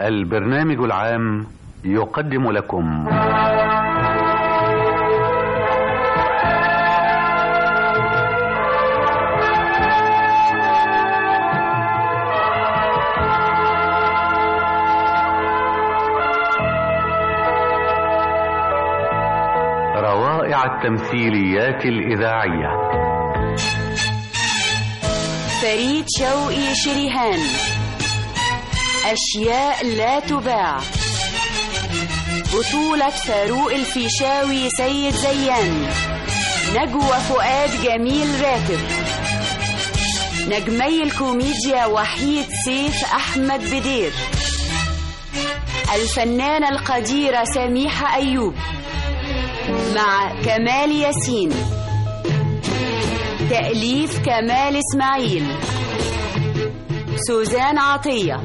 البرنامج العام يقدم لكم روائع التمثيليات الإذاعية فريد شوقي شريهان أشياء لا تباع بطولة فاروق الفيشاوي سيد زيان نجوى فؤاد جميل راتب نجمي الكوميديا وحيد سيف أحمد بدير الفنانة القديرة سميحة أيوب مع كمال ياسين تأليف كمال إسماعيل سوزان عطية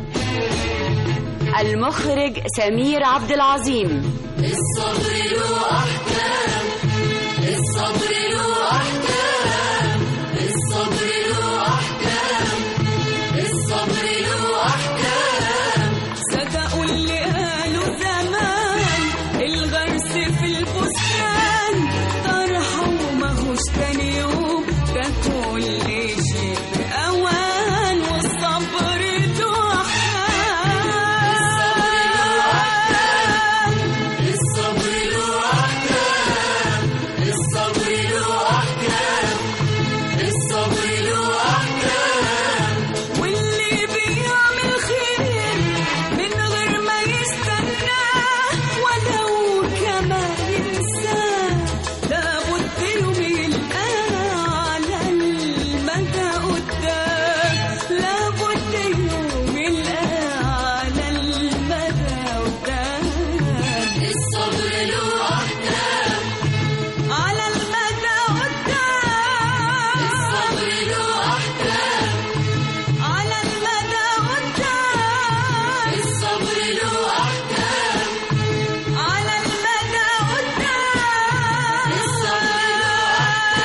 المخرج سمير عبد العظيم الصبر له أحكام الصبر له أحكام الصبر له أحكام الصبر له أحكام صدقوا اللي قالوا زمان الغرس في البستان طرحه وماهوش تاني يوم ده كل شيء بأوان والصبر له أحكام الصبر له أحكام الصبر له أحكام الصبر له أحكام واللي بيعمل خير من غير ما يستناه ولو كمان ينساه لابد يوم يلقاه على المدى قدام لابد يوم يلقاه على المدى قدام الصبر له أحكام على المدى قدام الصبر له أحكام على المدى قدام الصبر له أحكام على المدى قدام الصبر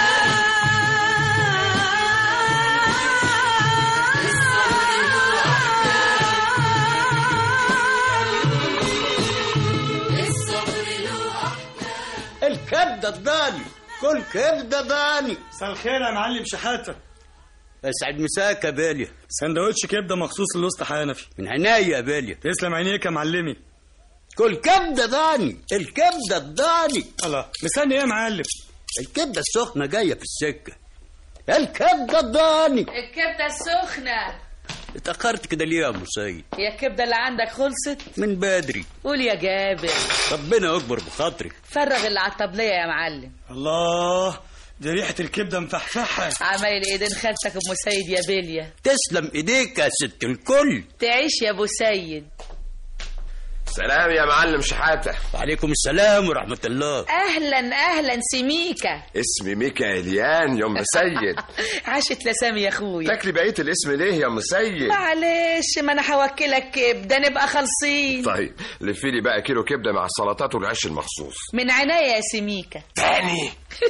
الصبر له أحكام الكبده الضاني كل كبده ضاني مساء الخير يا معلم شحاته اسعد مساك يا بالي سندوتش كبده مخصوص للوسط حنفي من عناية يا بالي تسلم عينيك يا معلمي كل كبده ضاني الكبده الضاني الله مستني ايه يا معلم الكبده السخنه جايه في السكه الكبده الضاني الكبدة السخنة اتاخرت كده ليه يا ابو سيد هي الكبدة اللي عندك خلصت من بدري قول يا جابر ربنا يكبر بخاطرك فرغ اللي على الطبلية يا معلم الله دي ريحه الكبده مفحفحه عمايل ايدين خالتك ام سيد يا بلية تسلم ايديك يا ست الكل تعيش يا ابو سيد سلام يا معلم شحاتة وعليكم السلام ورحمه الله اهلا اهلا سميكة اسمي ميكائيليان يا ام سيد عاشت لسامي يا اخويا تاكلي بقية الاسم ليه يا ام سيد معلش ما انا هوكلك كبدة نبقى خالصين طيب لفي لي بقى كيلو كبدة مع السلطات والعيش المخصوص من عناية يا سميكة تاني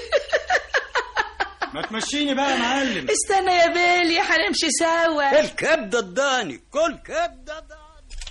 ما تمشيني بقى يا معلم استنى يا بيلي هنمشي سوا الكبده الضاني كل كبده ضاني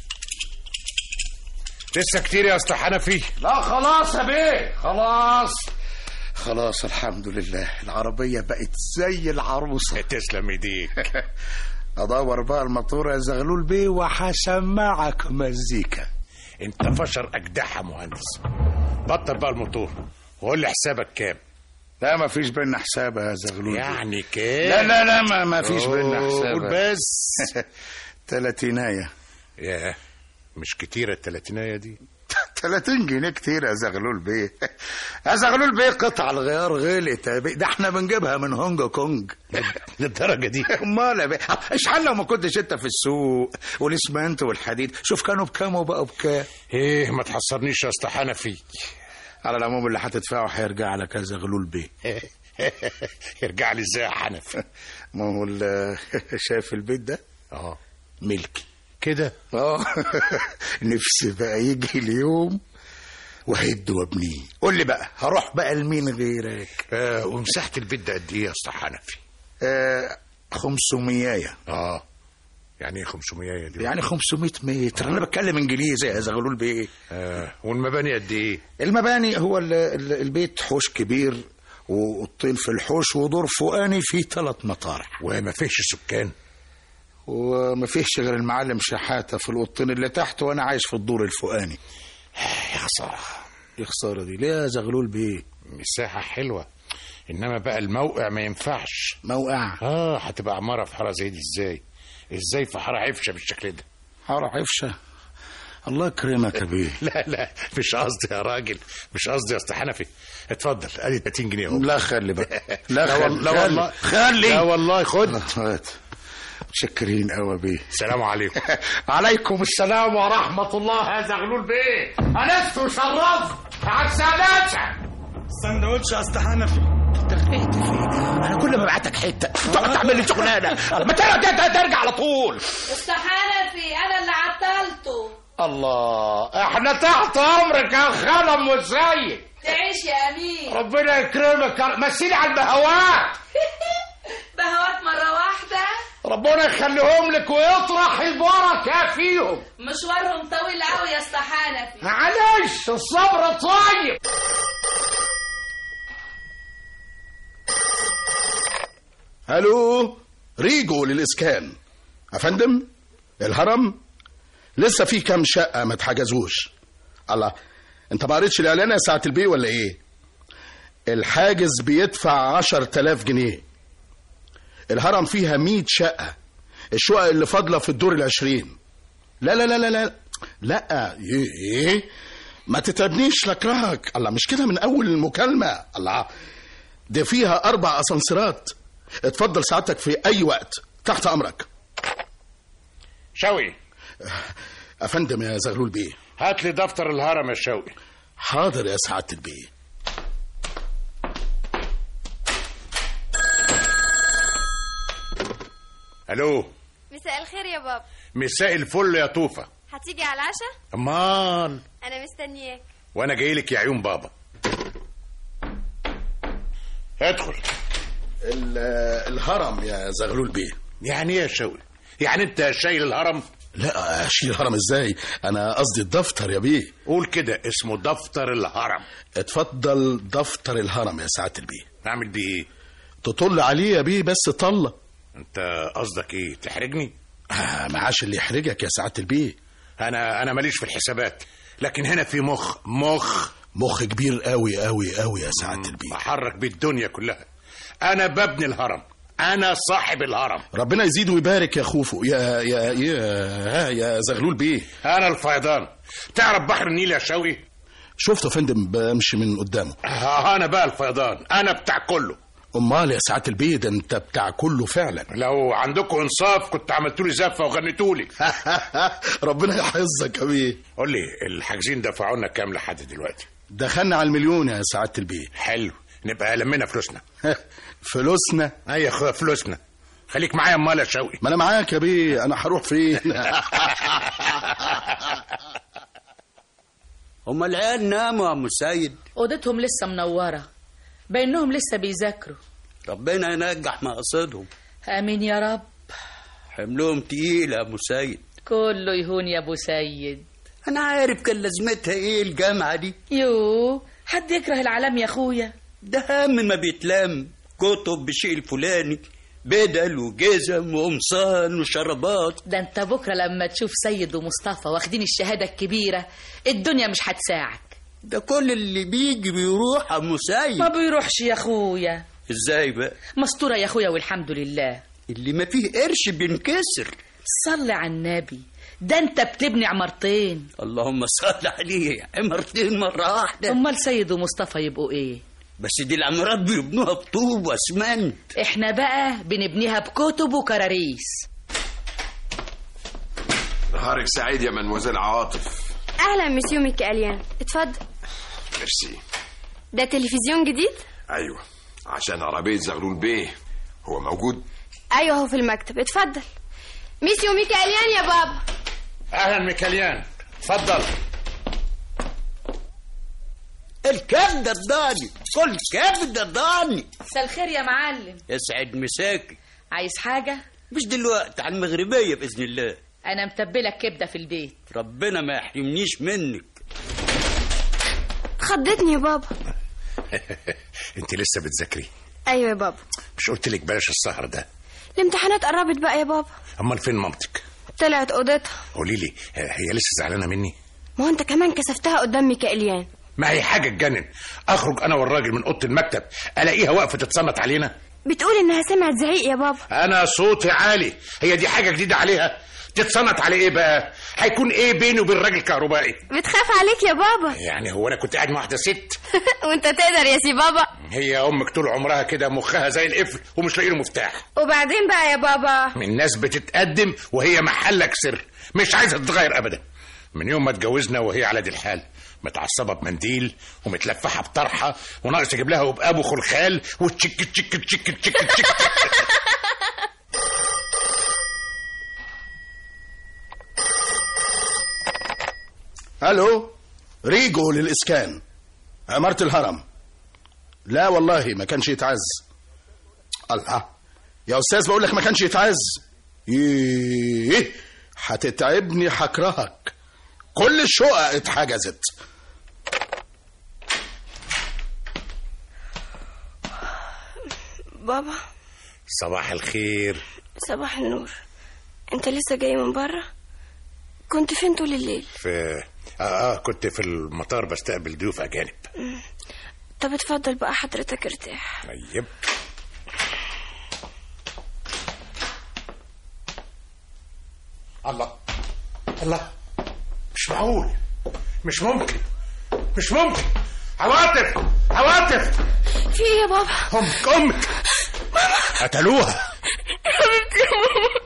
لسه كتير يا اسطى حنفي لا خلاص يا بيه خلاص خلاص الحمد لله العربية بقت زي العروسة تسلم ايديك أدور بقى الموتور يا زغلول بيه وهسمعك مزيكا انت فشر اجدعها مهندس بطل بقى الموتور وقول لي حسابك كام لا ما فيش بينا حساب يا زغلول بيه. يعني كام لا لا لا ما, ما فيش بينا أوه، حساب قول بس تلاتيناية ياه مش كتيرة التلاتينية دي 30 جنيه كتير يا زغلول بيه يا زغلول بيه قطع الغيار غلت يا بيه. ده احنا بنجيبها من هونج كونج للدرجة دي امال يا بيه اشحال لو ما كنتش انت في السوق والاسمنت والحديد شوف كانوا بكام وبقوا بكام ايه ما تحصرنيش يا اسطى حنفي على العموم اللي هتدفعه هيرجع لك يا زغلول بيه يرجع لي ازاي يا حنفي ما هو ال- شايف البيت ده اه ملكي كده اه نفسي بقى يجي اليوم وهد وابنيه قول لي بقى هروح بقى لمين غيرك آه ومساحة البيت ده قد ايه يا اسطى حنفي آه 500 اه يعني ايه 500 دي يعني 500 متر انا بتكلم انجليزي يا زغلول بيه آه والمباني قد ايه المباني هو ال- ال- البيت حوش كبير واوضتين في الحوش ودور فوقاني فيه ثلاث مطارح وما فيش سكان وما فيش غير المعلم شحاته في الاوضتين اللي تحت وانا عايش في الدور الفوقاني يا خساره ايه خساره دي ليه يا زغلول بيه مساحه حلوه انما بقى الموقع ما ينفعش موقع اه هتبقى عماره في حاره زي دي ازاي ازاي في حاره عفشه بالشكل ده حاره عفشه الله يكرمك يا بيه لا لا مش قصدي يا راجل مش قصدي يا اسطى حنفي اتفضل ادي 30 جنيه اهو لا خلي بقى لا, خلي- وال- لا خلي- والله خلي لا والله خد هات متشكرين قوي بيه السلام عليكم عليكم السلام ورحمه الله يا زغلول بيه انست وشرفت على السادات سندوتش يا اسطى حنفي انا كل ما ابعتك حته تقعد تعمل لي شغلانه ما ترجع ترجع على طول أستاذ حنفي أنا اللي عطلته الله احنا تحت امرك يا خالم والسيد تعيش يا أمين ربنا يكرمك مثلي على البهوات بهوات مرة واحدة ربنا يخليهم لك ويطرح البركه فيهم مشوارهم طويل قوي يا أستاذ حنفي معلش الصبر طيب الو ريجو للاسكان افندم الهرم لسه في كام شقه ما اتحجزوش الله انت ما قريتش الاعلان يا ساعه البي ولا ايه الحاجز بيدفع عشر تلاف جنيه الهرم فيها مية شقة الشقق اللي فاضلة في الدور العشرين لا لا لا لا لا لا ايه ايه ما تتعبنيش لكرهك الله مش كده من اول المكالمة الله دي فيها اربع اسانسيرات اتفضل سعادتك في اي وقت تحت امرك شوقي افندم يا زغلول بيه هات لي دفتر الهرم يا شوقي حاضر يا سعادة البيه الو مساء الخير يا بابا مساء الفل يا طوفه هتيجي على العشاء امال انا مستنياك وانا جاي لك يا عيون بابا ادخل ال- الهرم يا زغلول بيه يعني ايه يا شوقي يعني انت شايل الهرم لا اشيل الهرم ازاي انا قصدي الدفتر يا بيه قول كده اسمه دفتر الهرم اتفضل دفتر الهرم يا سعادة البيه اعمل بيه ايه تطل عليه يا بيه بس طلة انت قصدك ايه تحرجني آه معاش اللي يحرجك يا سعادة البيه انا انا ماليش في الحسابات لكن هنا في مخ مخ مخ كبير قوي قوي قوي يا سعادة البيه بحرك بيه الدنيا كلها انا ببني الهرم انا صاحب الهرم ربنا يزيد ويبارك يا خوفو يا يا يا يا زغلول بيه انا الفيضان تعرف بحر النيل يا شوقي شفته يا فندم بمشي من قدامه آه، انا بقى الفيضان انا بتاع كله امال يا سعادة البيه ده انت بتاع كله فعلا لو عندكم انصاف كنت عملتوا لي زفه وغنيتوا لي ربنا يحفظك يا بيه قول لي الحاجزين دفعوا لنا كام لحد دلوقتي دخلنا على المليون يا سعادة البيه حلو نبقى لمينا فلوسنا فلوسنا اي يا اخويا فلوسنا خليك معايا امال يا شوقي ما انا معاك يا بيه انا هروح فين هما العيال ناموا يا عم سيد اوضتهم لسه منوره بينهم لسه بيذاكروا ربنا ينجح مقاصدهم امين يا رب حملهم تقيل يا ابو سيد كله يهون يا ابو سيد انا عارف كان لازمتها ايه الجامعه دي يو حد يكره العالم يا اخويا ده هم ما بيتلم كتب بالشيء الفلاني بدل وجزم وقمصان وشرابات ده انت بكره لما تشوف سيد ومصطفى واخدين الشهاده الكبيره الدنيا مش هتساعك ده كل اللي بيجي بيروح يا ابو سيد ما بيروحش يا اخويا ازاي بقى مستوره يا اخويا والحمد لله اللي ما فيه قرش بينكسر صلي على النبي ده انت بتبني عمارتين اللهم صل عليه عمرتين مره واحده امال سيد ومصطفى يبقوا ايه بس دي العمارات بيبنوها بطوب واسمنت احنا بقى بنبنيها بكتب وكراريس نهارك سعيد يا منوزيل عواطف اهلا مسيو ميكاليان اتفضل ميرسي ده تلفزيون جديد ايوه عشان عربية زغلول بيه هو موجود ايوه هو في المكتب اتفضل ميسيو ميكاليان يا بابا اهلا ميكاليان اتفضل الكبده الضاني كل كبده ضاني مساء الخير يا معلم اسعد مساكي عايز حاجه مش دلوقتي على المغربيه باذن الله انا متبلك كبده في البيت ربنا ما يحرمنيش منك خضتني يا بابا انت لسه بتذاكري ايوه يا بابا مش قلت لك بلاش السهر ده الامتحانات قربت بقى يا بابا امال فين مامتك طلعت اوضتها قولي لي هي لسه زعلانه مني ما هو انت كمان كسفتها قدام ميكائيليان ما هي حاجه تجنن اخرج انا والراجل من اوضه المكتب الاقيها واقفه تتصنت علينا بتقول انها سمعت زعيق يا بابا انا صوتي عالي هي دي حاجه جديده عليها تتصنت على ايه بقى هيكون ايه بيني وبين راجل كهربائي بتخاف عليك يا بابا يعني هو انا كنت قاعد مع واحده ست وانت تقدر يا سي بابا هي امك طول عمرها كده مخها زي القفل ومش لاقي له مفتاح وبعدين بقى يا بابا من ناس بتتقدم وهي محلك سر مش عايزه تتغير ابدا من يوم ما اتجوزنا وهي على دي الحال متعصبه بمنديل ومتلفحه بطرحه وناقص اجيب لها وبابو خلخال وتشك تشك تشك تشك تشك الو ريجو للاسكان عمارة الهرم لا والله ما كانش يتعز الله يا استاذ بقول لك ما كانش يتعز ايه هتتعبني هكرهك كل الشقق اتحجزت بابا صباح الخير صباح النور انت لسه جاي من بره كنت فين طول الليل في آه, اه كنت في المطار بستقبل ضيوف اجانب مم. طب اتفضل بقى حضرتك ارتاح طيب الله الله مش معقول مش ممكن مش ممكن عواطف عواطف في ايه يا بابا امك امك قتلوها حبيبتي يا ماما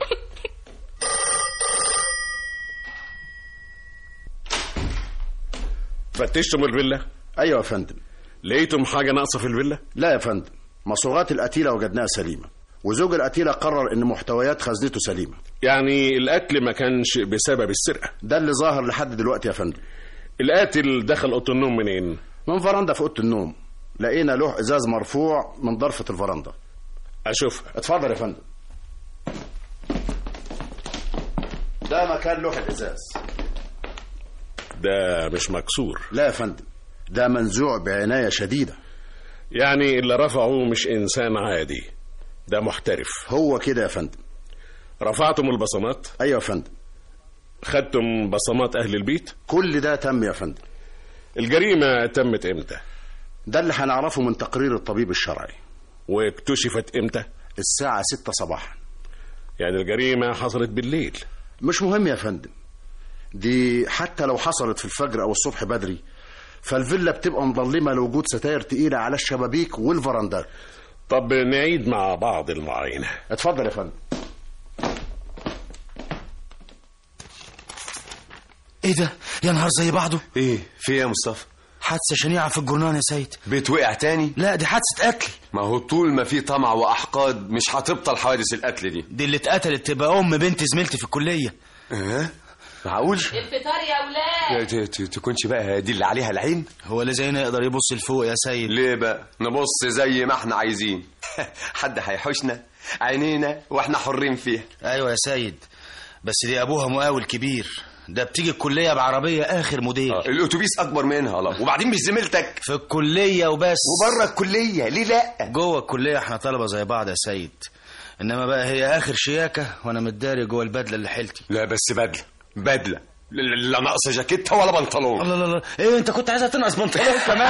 فتشتم الفيلا ايوه يا فندم لقيتم حاجه ناقصه في الفيلا لا يا فندم مصروفات القتيله وجدناها سليمه وزوج القتيله قرر ان محتويات خزنته سليمه يعني القتل ما كانش بسبب السرقه ده اللي ظاهر لحد دلوقتي يا فندم القاتل دخل اوضه النوم منين من فرندا في اوضه النوم لقينا لوح ازاز مرفوع من ضرفه الفرندا اشوفها اتفضل يا فندم ده مكان لوح الازاز ده مش مكسور لا يا فندم ده منزوع بعنايه شديده يعني اللي رفعه مش انسان عادي ده محترف هو كده يا فندم رفعتم البصمات ايوه يا فندم خدتم بصمات اهل البيت كل ده تم يا فندم الجريمه تمت امتى ده اللي هنعرفه من تقرير الطبيب الشرعي واكتشفت امتى الساعه 6 صباحا يعني الجريمه حصلت بالليل مش مهم يا فندم دي حتى لو حصلت في الفجر او الصبح بدري فالفيلا بتبقى مظلمه لوجود ستاير تقيله على الشبابيك والفرندات طب نعيد مع بعض المعاينه اتفضل يا فندم ايه ده يا نهار زي بعضه ايه في ايه يا مصطفى حادثه شنيعه في الجرنان يا سيد بيت وقع تاني لا دي حادثه قتل ما هو طول ما في طمع واحقاد مش هتبطل حوادث القتل دي دي اللي اتقتلت تبقى ام بنت زميلتي في الكليه اه معقول الفطار يا ولاد ت- ت- تكونش بقى دي اللي عليها العين هو اللي زينا يقدر يبص لفوق يا سيد ليه بقى نبص زي ما احنا عايزين حد هيحوشنا عينينا واحنا حرين فيها ايوه يا سيد بس دي ابوها مقاول كبير ده بتيجي الكليه بعربيه اخر موديل آه، الاتوبيس اكبر منها لا وبعدين مش زميلتك في الكليه وبس وبره الكليه ليه لا جوه الكليه احنا طلبه زي بعض يا سيد انما بقى هي اخر شياكه وانا متداري جوه البدله اللي حيلتي لا بس بدله بدله لا لا ناقصه جاكيتها ولا بنطلون الله الله الله ايه انت كنت عايزها تنقص بنطلون كمان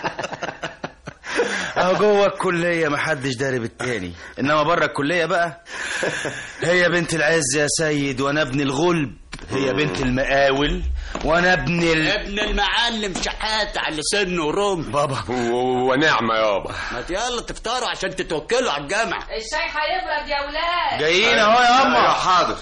اهو جوه الكليه محدش داري بالتاني انما بره الكليه بقى هي بنت العز يا سيد وانا ابن الغلب هي بنت المقاول وانا ابن ال... ابن المعلم شحات على سنه ورم بابا و- ونعمه يابا ما يلا تفطروا عشان تتوكلوا على الجامعة الشاي هيبرد يا ولاد جايين اهو يا ايوه اما حاضر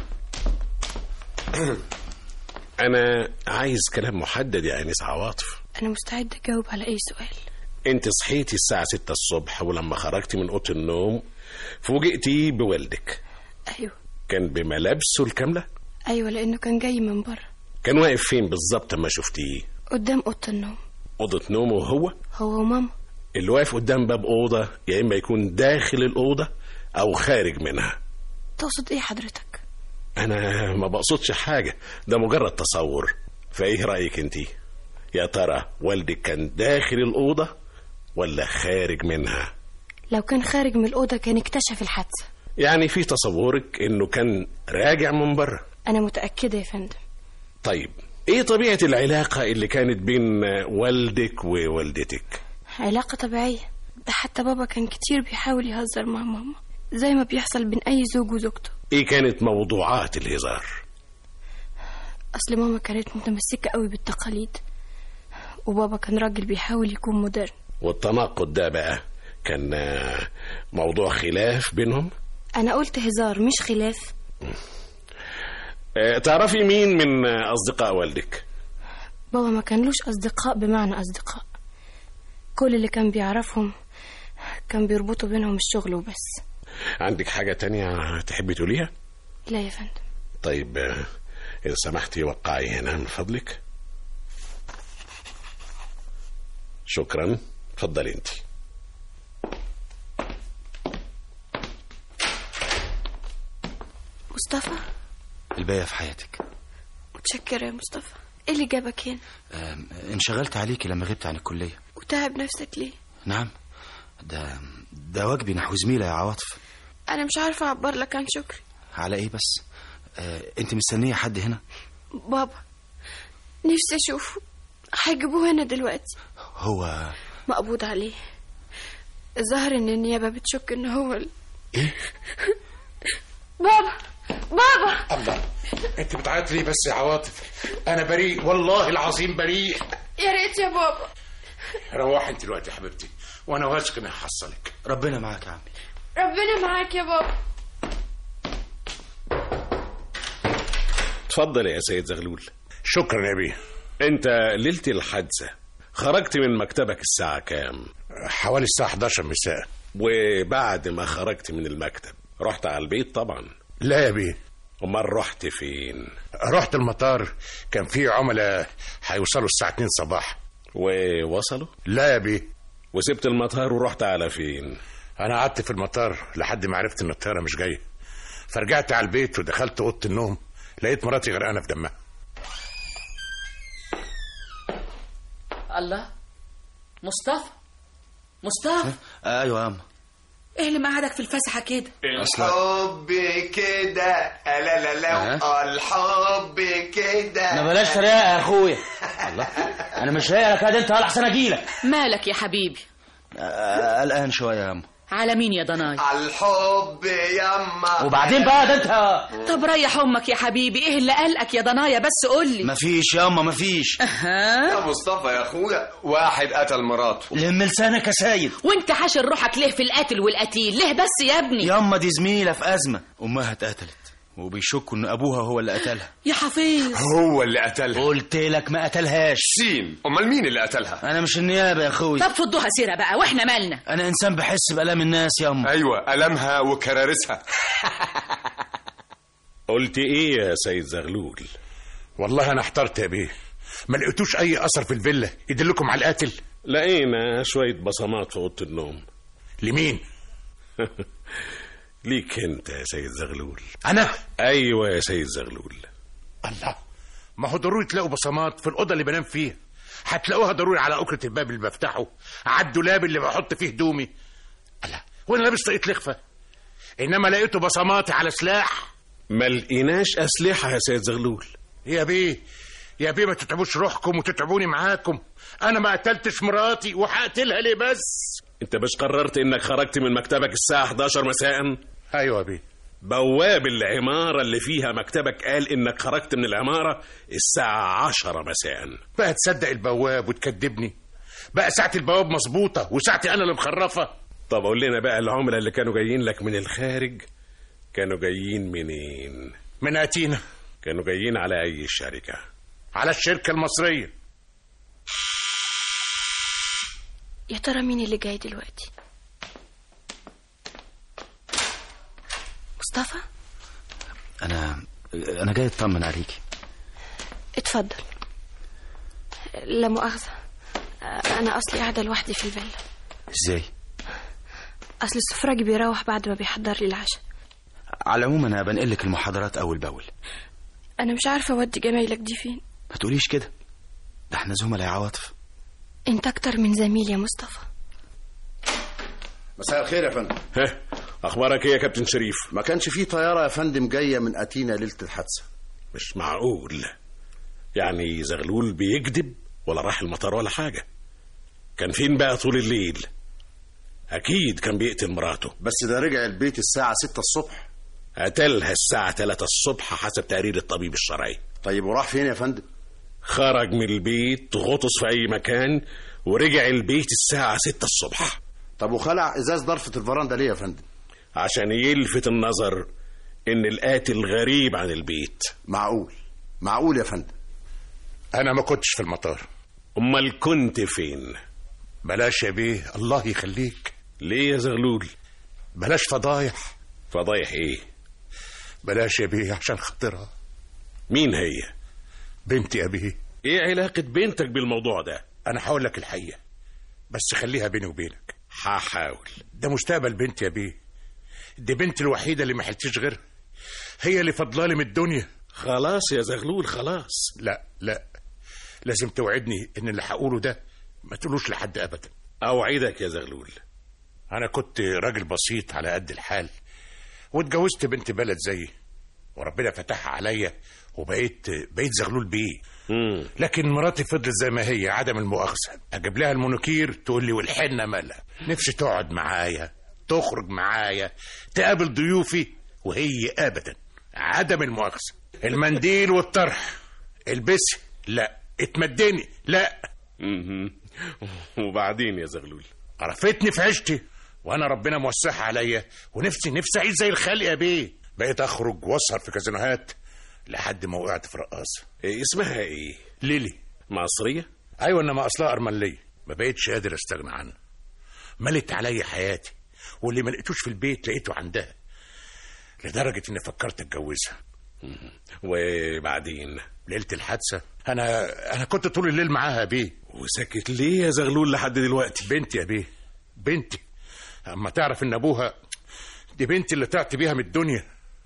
انا عايز كلام محدد يا انس عواطف انا مستعده اجاوب على اي سؤال انت صحيتي الساعه 6 الصبح ولما خرجتي من اوضه النوم فوجئتي بوالدك ايوه كان بملابسه الكامله ايوه لانه كان جاي من بره كان واقف فين بالظبط ما شفتيه قدام اوضه النوم اوضه نومه هو هو وماما اللي واقف قدام باب اوضه يا اما يكون داخل الاوضه او خارج منها تقصد ايه حضرتك انا ما بقصدش حاجة ده مجرد تصور فايه رأيك انت يا ترى والدك كان داخل الأوضة ولا خارج منها لو كان خارج من الأوضة كان اكتشف الحادثة يعني في تصورك انه كان راجع من بره أنا متأكدة يا فندم طيب ايه طبيعة العلاقة اللي كانت بين والدك ووالدتك علاقة طبيعية ده حتى بابا كان كتير بيحاول يهزر مع ماما زي ما بيحصل بين أي زوج وزوجته ايه كانت موضوعات الهزار أصل ماما كانت متمسكة قوي بالتقاليد وبابا كان راجل بيحاول يكون مودرن والتناقض ده بقى كان آه، موضوع خلاف بينهم أنا قلت هزار مش خلاف آه، تعرفي مين من آه، أصدقاء والدك بابا ما كانلوش أصدقاء بمعنى أصدقاء كل اللي كان بيعرفهم كان بيربطوا بينهم الشغل وبس عندك حاجة تانية تحبي تقوليها لا يا فندم طيب آه، إذا سمحتي وقعي هنا من فضلك شكرا اتفضلي انت مصطفى الباقية في حياتك متشكرة يا مصطفى ايه اللي جابك هنا آم، انشغلت عليكي لما غبت عن الكلية وتعب نفسك ليه نعم ده ده واجبي نحو زميلة يا عواطف انا مش عارفة اعبر لك عن شكري على ايه بس آه، انت مستنية حد هنا بابا نفسي اشوفه هيجيبوه هنا دلوقتي هو مقبوض عليه الظاهر ان النيابة بتشك ان هو ال... ايه بابا بابا الله انت بتعيط ليه بس يا عواطف انا بريء والله العظيم بريء يا ريت يا بابا روحي انت دلوقتي يا حبيبتي وانا واثق اني هحصلك ربنا معاك يا عمي ربنا معاك يا بابا اتفضل يا سيد زغلول شكرا يا بيه انت ليلة الحادثة خرجت من مكتبك الساعة كام حوالي الساعة 11 مساء وبعد ما خرجت من المكتب رحت على البيت طبعا لا يا بيه امال رحت فين رحت المطار كان في عملاء هيوصلوا الساعة 2 صباح ووصلوا لا يا بيه وسبت المطار ورحت على فين انا قعدت في المطار لحد ما عرفت ان الطياره مش جايه فرجعت على البيت ودخلت اوضه النوم لقيت مراتي غرقانه في دمها الله مصطفى مصطفى آه، ايوه يا عم ايه اللي مقعدك في الفسحه كده الحب كده لا لا لا الحب كده ما بلاش تريقه يا اخويا الله انا مش رايق لك انت ولا احسن اجيلك مالك يا حبيبي آه، قلقان شويه يا عم على مين يا ضناي الحب يما وبعدين بقى ده انت طب ريح امك يا حبيبي ايه اللي قلقك يا ضنايا بس قولي مفيش ياما مفيش ها يا مصطفى يا اخويا واحد قتل مراته لم لسانك يا سيد وانت حاشر روحك ليه في القاتل والقتيل ليه بس يا ابني ياما دي زميله في ازمه امها اتقتلت وبيشكوا ان ابوها هو اللي قتلها يا حفيظ هو اللي قتلها قلت لك ما قتلهاش سين امال مين اللي قتلها انا مش النيابه يا اخويا طب فضوها سيره بقى واحنا مالنا انا انسان بحس بالام الناس ياما ايوه المها وكرارسها قلت ايه يا سيد زغلول والله انا احترت يا بيه ما لقيتوش اي اثر في الفيلا يدلكم على القاتل لقينا شوية بصمات في أوضة النوم لمين ليك انت يا سيد زغلول انا ايوه يا سيد زغلول الله ما هو ضروري تلاقوا بصمات في الاوضه اللي بنام فيها هتلاقوها ضروري على أكرة الباب اللي بفتحه على الدولاب اللي بحط فيه هدومي الله وانا لابس طاقية لخفة انما لقيته بصماتي على سلاح ما لقيناش أسلحة يا سيد زغلول يا بيه يا بيه ما تتعبوش روحكم وتتعبوني معاكم انا ما قتلتش مراتي وهقتلها ليه بس انت مش قررت انك خرجت من مكتبك الساعة 11 مساء ايوه يا بيه بواب العمارة اللي فيها مكتبك قال انك خرجت من العمارة الساعة 10 مساء بقى تصدق البواب وتكذبني بقى ساعة البواب مظبوطة وساعتي انا اللي مخرفة طب قول لنا بقى العملاء اللي كانوا جايين لك من الخارج كانوا جايين منين من اتينا كانوا جايين على اي شركة على الشركة المصرية يا ترى مين اللي جاي دلوقتي مصطفى انا انا جاي اطمن عليكي اتفضل لا مؤاخذة أنا أصلي قاعدة لوحدي في الفيلا ازاي أصل السفراجي بيروح بعد ما بيحضر لي العشاء على العموم انا بنقلك المحاضرات اول باول انا مش عارفه اودي جمايلك دي فين ما تقوليش كده ده احنا زملاء يا عواطف انت اكتر من زميل يا مصطفى مساء الخير يا فندم ها اخبارك ايه يا كابتن شريف ما كانش في طياره يا فندم جايه من اتينا ليله الحادثه مش معقول يعني زغلول بيكذب ولا راح المطار ولا حاجه كان فين بقى طول الليل اكيد كان بيقتل مراته بس ده رجع البيت الساعه 6 الصبح قتلها الساعه 3 الصبح حسب تقرير الطبيب الشرعي طيب وراح فين يا فندم خرج من البيت غطس في اي مكان ورجع البيت الساعه 6 الصبح طب وخلع ازاز ضرفه الفرندا ليه يا فندم عشان يلفت النظر ان القاتل غريب عن البيت معقول معقول يا فندم انا ما كنتش في المطار امال كنت فين بلاش يا بيه الله يخليك ليه يا زغلول بلاش فضايح فضايح ايه بلاش يا بيه عشان خاطرها مين هي بنتي يا بيه ايه علاقة بنتك بالموضوع ده انا هقول لك الحقيقه بس خليها بيني وبينك هحاول ده مستقبل بنتي يا بيه دي بنتي الوحيده اللي ما حلتش غيرها هي اللي فضلالي من الدنيا خلاص يا زغلول خلاص لا لا لازم توعدني ان اللي هقوله ده ما تقولوش لحد ابدا اوعدك يا زغلول انا كنت راجل بسيط على قد الحال واتجوزت بنت بلد زيي وربنا فتحها عليا وبقيت بقيت زغلول بيه مم. لكن مراتي فضلت زي ما هي عدم المؤاخذه اجيب لها المونوكير تقول لي والحنه مالها نفسي تقعد معايا تخرج معايا تقابل ضيوفي وهي ابدا عدم المؤاخذه المنديل والطرح البسي لا اتمدني لا مهم. وبعدين يا زغلول عرفتني في عيشتي وانا ربنا موسعها عليا ونفسي نفسي اعيش زي الخلق يا بيه بقيت اخرج واسهر في كازينوهات لحد ما وقعت في رقاصه إيه اسمها ايه ليلي مصرية ايوه انما اصلها ارمليه ما بقتش قادر استغنى عنها ملت عليا حياتي واللي ما لقيتوش في البيت لقيته عندها لدرجه اني فكرت اتجوزها وبعدين ليله الحادثه انا انا كنت طول الليل معاها يا بيه وسكت ليه يا زغلول لحد دلوقتي بنتي يا بيه بنتي اما تعرف ان ابوها دي بنتي اللي طلعت بيها من الدنيا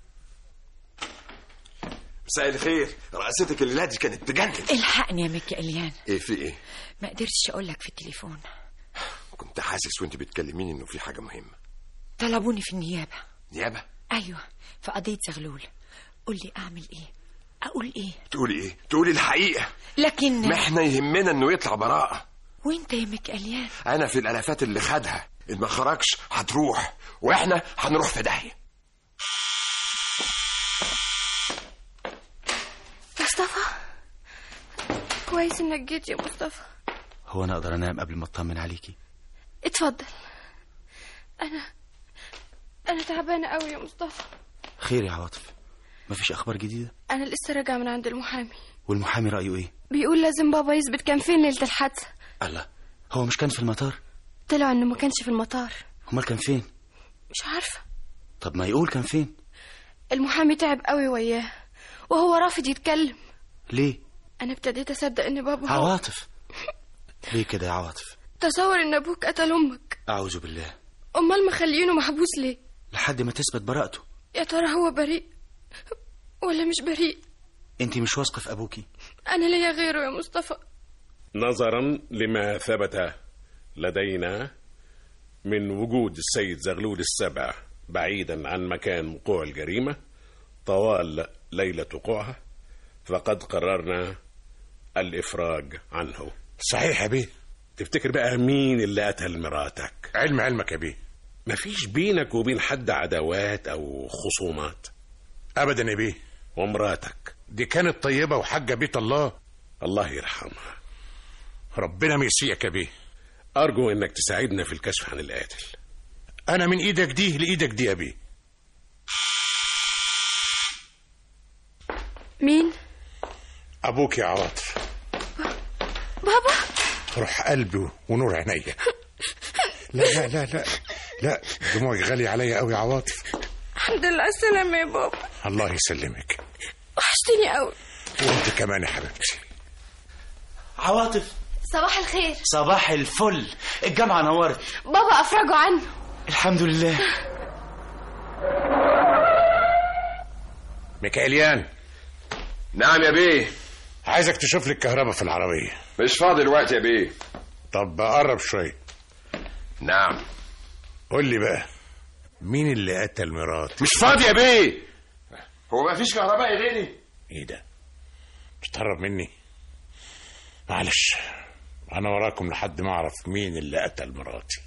مساء الخير رقصتك الليله دي كانت تجنن الحقني يا مكي اليان ايه في ايه ما قدرتش اقول لك في التليفون كنت حاسس وانت بتكلميني انه في حاجه مهمه طلبوني في النيابه نيابه ايوه في قضيه زغلول قول لي اعمل ايه اقول ايه تقولي ايه تقولي الحقيقه لكن ما احنا يهمنا انه يطلع براءه وانت يا مكي اليان انا في الالافات اللي خدها ان ما خرجش هتروح واحنا هنروح في داهيه مصطفى كويس انك جيت يا مصطفى هو انا اقدر انام قبل ما اطمن عليكي اتفضل انا انا تعبانه قوي يا مصطفى خير يا عواطف مفيش اخبار جديده انا لسه راجعه من عند المحامي والمحامي رايه ايه بيقول لازم بابا يثبت كان فين ليله الحادثه الله هو مش كان في المطار طلع انه ما كانش في المطار امال كان فين مش عارفه طب ما يقول كان فين المحامي تعب قوي وياه وهو رافض يتكلم ليه انا ابتديت اصدق ان بابا هو عواطف ليه كده يا عواطف تصور ان ابوك قتل امك اعوذ بالله امال مخلينه محبوس ليه لحد ما تثبت براءته يا ترى هو بريء ولا مش بريء انت مش واثقه في ابوكي انا ليا غيره يا مصطفى نظرا لما ثبت لدينا من وجود السيد زغلول السبع بعيدا عن مكان وقوع الجريمة طوال ليلة وقوعها فقد قررنا الإفراج عنه صحيح يا بيه تفتكر بقى مين اللي قتل مراتك علم علمك يا بيه مفيش بينك وبين حد عداوات أو خصومات ابدا يا بيه ومراتك دي كانت طيبه وحاجه بيت الله الله يرحمها ربنا ما يسيئك يا بيه أرجو إنك تساعدنا في الكشف عن القاتل انا من ايدك دي لايدك دي يا بيه مين ابوك يا عواطف بابا روح قلبي ونور عينيا لا لا لا لا لا دموعي غالية عليا قوي يا عواطف الحمد لله على السلامه يا بابا الله يسلمك وحشتني قوي وانت كمان يا حبيبتي عواطف صباح الخير صباح الفل الجامعه نورت بابا افرجوا عنه الحمد لله ميكائيليان نعم يا بيه عايزك تشوف لي الكهرباء في العربيه مش فاضي الوقت يا بيه طب قرب شويه نعم قول لي بقى مين اللي قتل مراتي مش فاضي يا بيه هو ما فيش كهرباء يا غالي ايه ده مش تقرب مني معلش انا وراكم لحد ما اعرف مين اللي قتل مراتي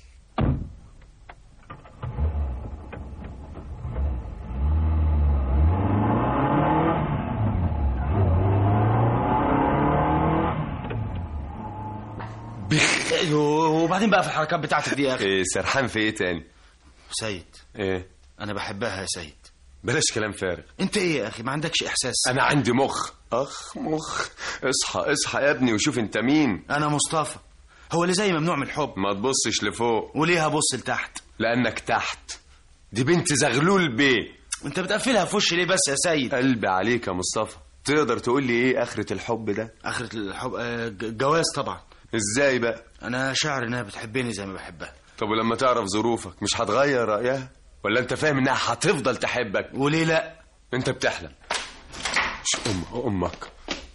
وبعدين بقى في الحركات بتاعتك دي يا اخي ايه سرحان في ايه تاني سيد ايه انا بحبها يا سيد بلاش كلام فارغ انت ايه يا اخي ما عندكش احساس انا عندي مخ اخ مخ اصحى اصحى يا ابني وشوف انت مين انا مصطفى هو اللي زي ممنوع من الحب ما تبصش لفوق وليه هبص لتحت لانك تحت دي بنت زغلول بيه انت بتقفلها في وشي ليه بس يا سيد قلبي عليك يا مصطفى تقدر تقول لي ايه اخرة الحب ده اخرة الحب آه، ج- جواز طبعا ازاي بقى انا شاعر انها بتحبني زي ما بحبها طب ولما تعرف ظروفك مش هتغير رأيها ولا انت فاهم انها هتفضل تحبك وليه لا انت بتحلم مش ام امك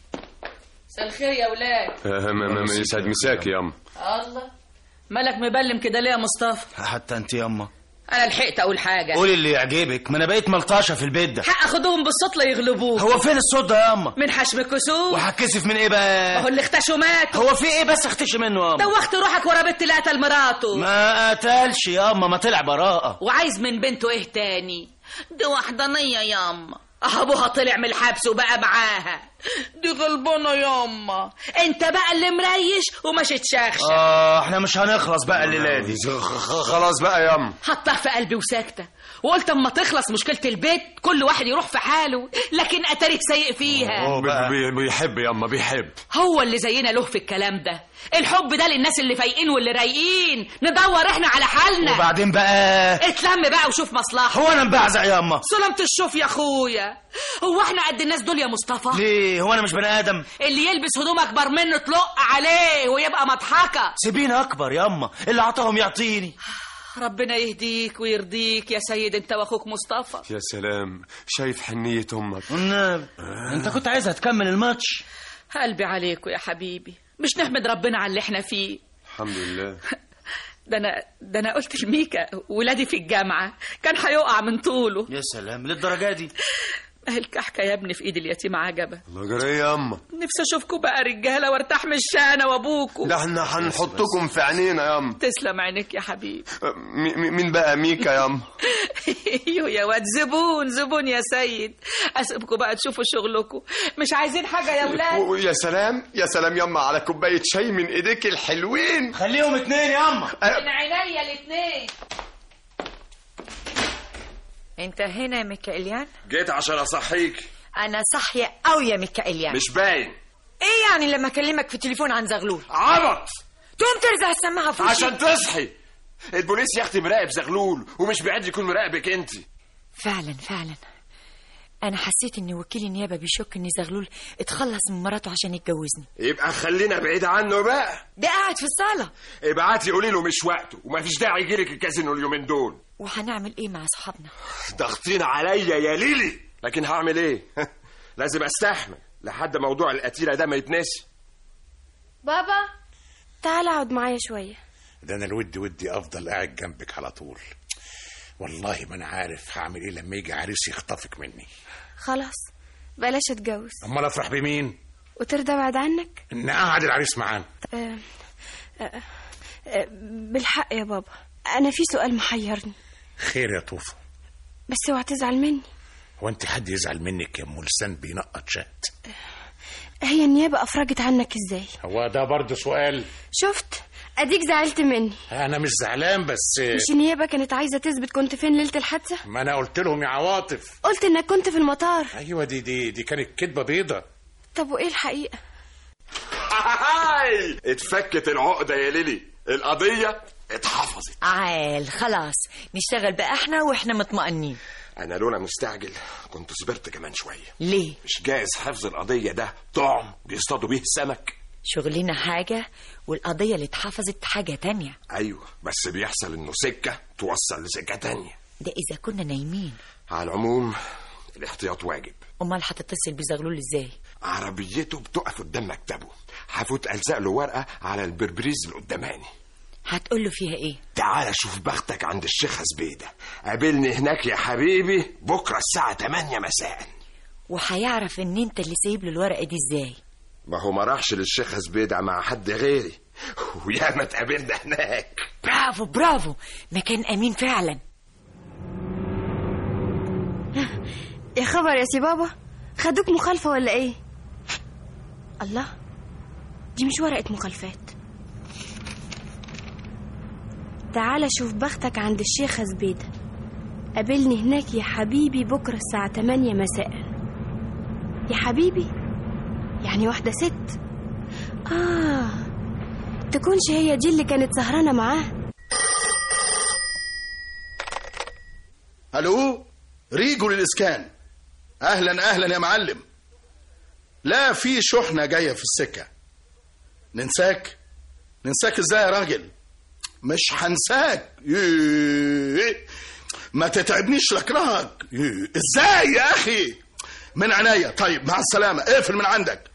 مساء الخير يا ولاد آه، ما- ما- ما يسعد مساك يا ام الله مالك مبلم كده ليه يا مصطفى حتى انت ياما انا لحقت اقول حاجه قولي اللي يعجبك ما انا بقيت ملطشه في البيت ده حق اخدهم بالصوت لا يغلبوك هو فين الصوت ده ياما من حشم الكسوف وهتكسف من ايه بقى ما هو اللي اختشوا مات هو في ايه بس اختشي منه ياما دوخت روحك ورا بنت اللي قتل مراته ما قتلش ياما ما طلع براءة وعايز من بنته ايه تاني دي وحدانية ياما اه ابوها طلع من الحبس وبقى معاها دي غلبانة ياما انت بقى اللي مريش وماشي تشخشخ اه احنا مش هنخلص بقى الليله دي خلاص بقى يا ام حطها في قلبي وساكتة وقلت اما تخلص مشكلة البيت كل واحد يروح في حاله لكن اتاريك سايق فيها بي- بي- بيحب يا اما بيحب هو اللي زينا له في الكلام ده الحب ده للناس اللي فايقين واللي رايقين ندور احنا على حالنا وبعدين بقى اتلم بقى وشوف مصلحة هو انا مبعزق ياما سلامة الشوف يا اخويا هو احنا قد الناس دول يا مصطفى ليه هو انا مش بني ادم اللي يلبس هدوم اكبر منه تلق عليه ويبقى مضحكة سيبيني اكبر ياما اللي عطاهم يعطيني ربنا يهديك ويرضيك يا سيد انت واخوك مصطفى يا سلام شايف حنية امك والنبي انت كنت عايزها تكمل الماتش قلبي عليكوا يا حبيبي مش نحمد ربنا على اللي احنا فيه الحمد لله ده انا ده انا قلت لميكا ولادي في الجامعه كان هيقع من طوله يا سلام للدرجه دي اهي الكحكه يا ابني في ايد اليتيم عجبه الله جري يا اما نفسي اشوفكوا بقى رجاله وارتاح من الشانه وابوكوا ده احنا هنحطكم في عينينا يا ام تسلم عينك يا حبيبي مي- مي- مين بقى ميكا يا ام ايوه يا واد زبون زبون يا سيد اسيبكوا بقى تشوفوا شغلكوا مش عايزين حاجه يا ولاد و- يا سلام يا سلام يما على كوباية شاي من ايديك الحلوين خليهم اتنين ياما من عينيا الاتنين انت هنا يا ميكائيليان جيت عشان اصحيك انا صاحيه قوي يا ميكائيليان مش باين ايه يعني لما اكلمك في التليفون عن زغلول عبط تقوم ترزع السماعه في وشي عشان تصحي البوليس يا اختي مراقب زغلول ومش بعيد يكون مراقبك انت فعلا فعلا انا حسيت ان وكيل النيابه بيشك ان زغلول اتخلص من مراته عشان يتجوزني يبقى خلينا بعيد عنه بقى ده قاعد في الصاله ابعتي قولي له مش وقته ومفيش داعي يجيلك الكازينو اليومين دول وهنعمل ايه مع اصحابنا ضاغطين عليا يا ليلي لكن هعمل ايه لازم استحمل لحد موضوع القتيله ده ما يتنسي بابا تعال اقعد معايا شوية ده انا الود ودي افضل قاعد جنبك على طول والله ما انا عارف هعمل ايه لما يجي عريس يخطفك مني خلاص بلاش اتجوز امال افرح بمين وترضى بعد عنك ان قعد العريس معانا آه، آه، آه، بالحق يا بابا انا في سؤال محيرني خير يا طوفة بس اوعى تزعل مني هو انت حد يزعل منك يا ام لسان بينقط شات هي النيابة افرجت عنك ازاي هو ده برضه سؤال شفت اديك زعلت مني انا مش زعلان بس مش النيابة كانت عايزة تثبت كنت فين ليلة الحادثة ما انا قلت لهم يا عواطف قلت انك كنت في المطار ايوه دي دي دي كانت كدبه بيضه طب وايه الحقيقة هاي اتفكت العقده يا ليلي القضيه اتحفظت عال خلاص نشتغل بقى احنا واحنا مطمئنين انا لولا مستعجل كنت صبرت كمان شويه ليه مش جايز حفظ القضيه ده طعم بيصطادوا بيه السمك شغلنا حاجة والقضية اللي اتحفظت حاجة تانية ايوه بس بيحصل انه سكه توصل لسكه تانية ده إذا كنا نايمين على العموم الاحتياط واجب امال هتتصل بزغلول ازاي عربيته بتقف قدام مكتبه هفوت الزق له ورقه على البربريز اللي قداماني هتقول له فيها ايه تعال شوف بختك عند الشيخ زبيده قابلني هناك يا حبيبي بكره الساعه 8 مساء وهيعرف ان انت اللي سايب له الورقه دي ازاي ما هو ما راحش للشيخ زبيده مع حد غيري ويا ما اتقابلنا هناك برافو برافو مكان امين فعلا يا خبر يا سي بابا خدوك مخالفة ولا ايه الله دي مش ورقة مخالفات تعال شوف بختك عند الشيخة زبيدة قابلني هناك يا حبيبي بكرة الساعة 8 مساء يا حبيبي يعني واحدة ست آه تكونش هي دي اللي كانت سهرانة معاه الو ريجو للاسكان اهلا اهلا يا معلم لا في شحنه جايه في السكه ننساك ننساك ازاي يا راجل مش هنساك إيه. ما تتعبنيش لاكرهك إيه. ازاي يا اخي من عينيا طيب مع السلامه اقفل من عندك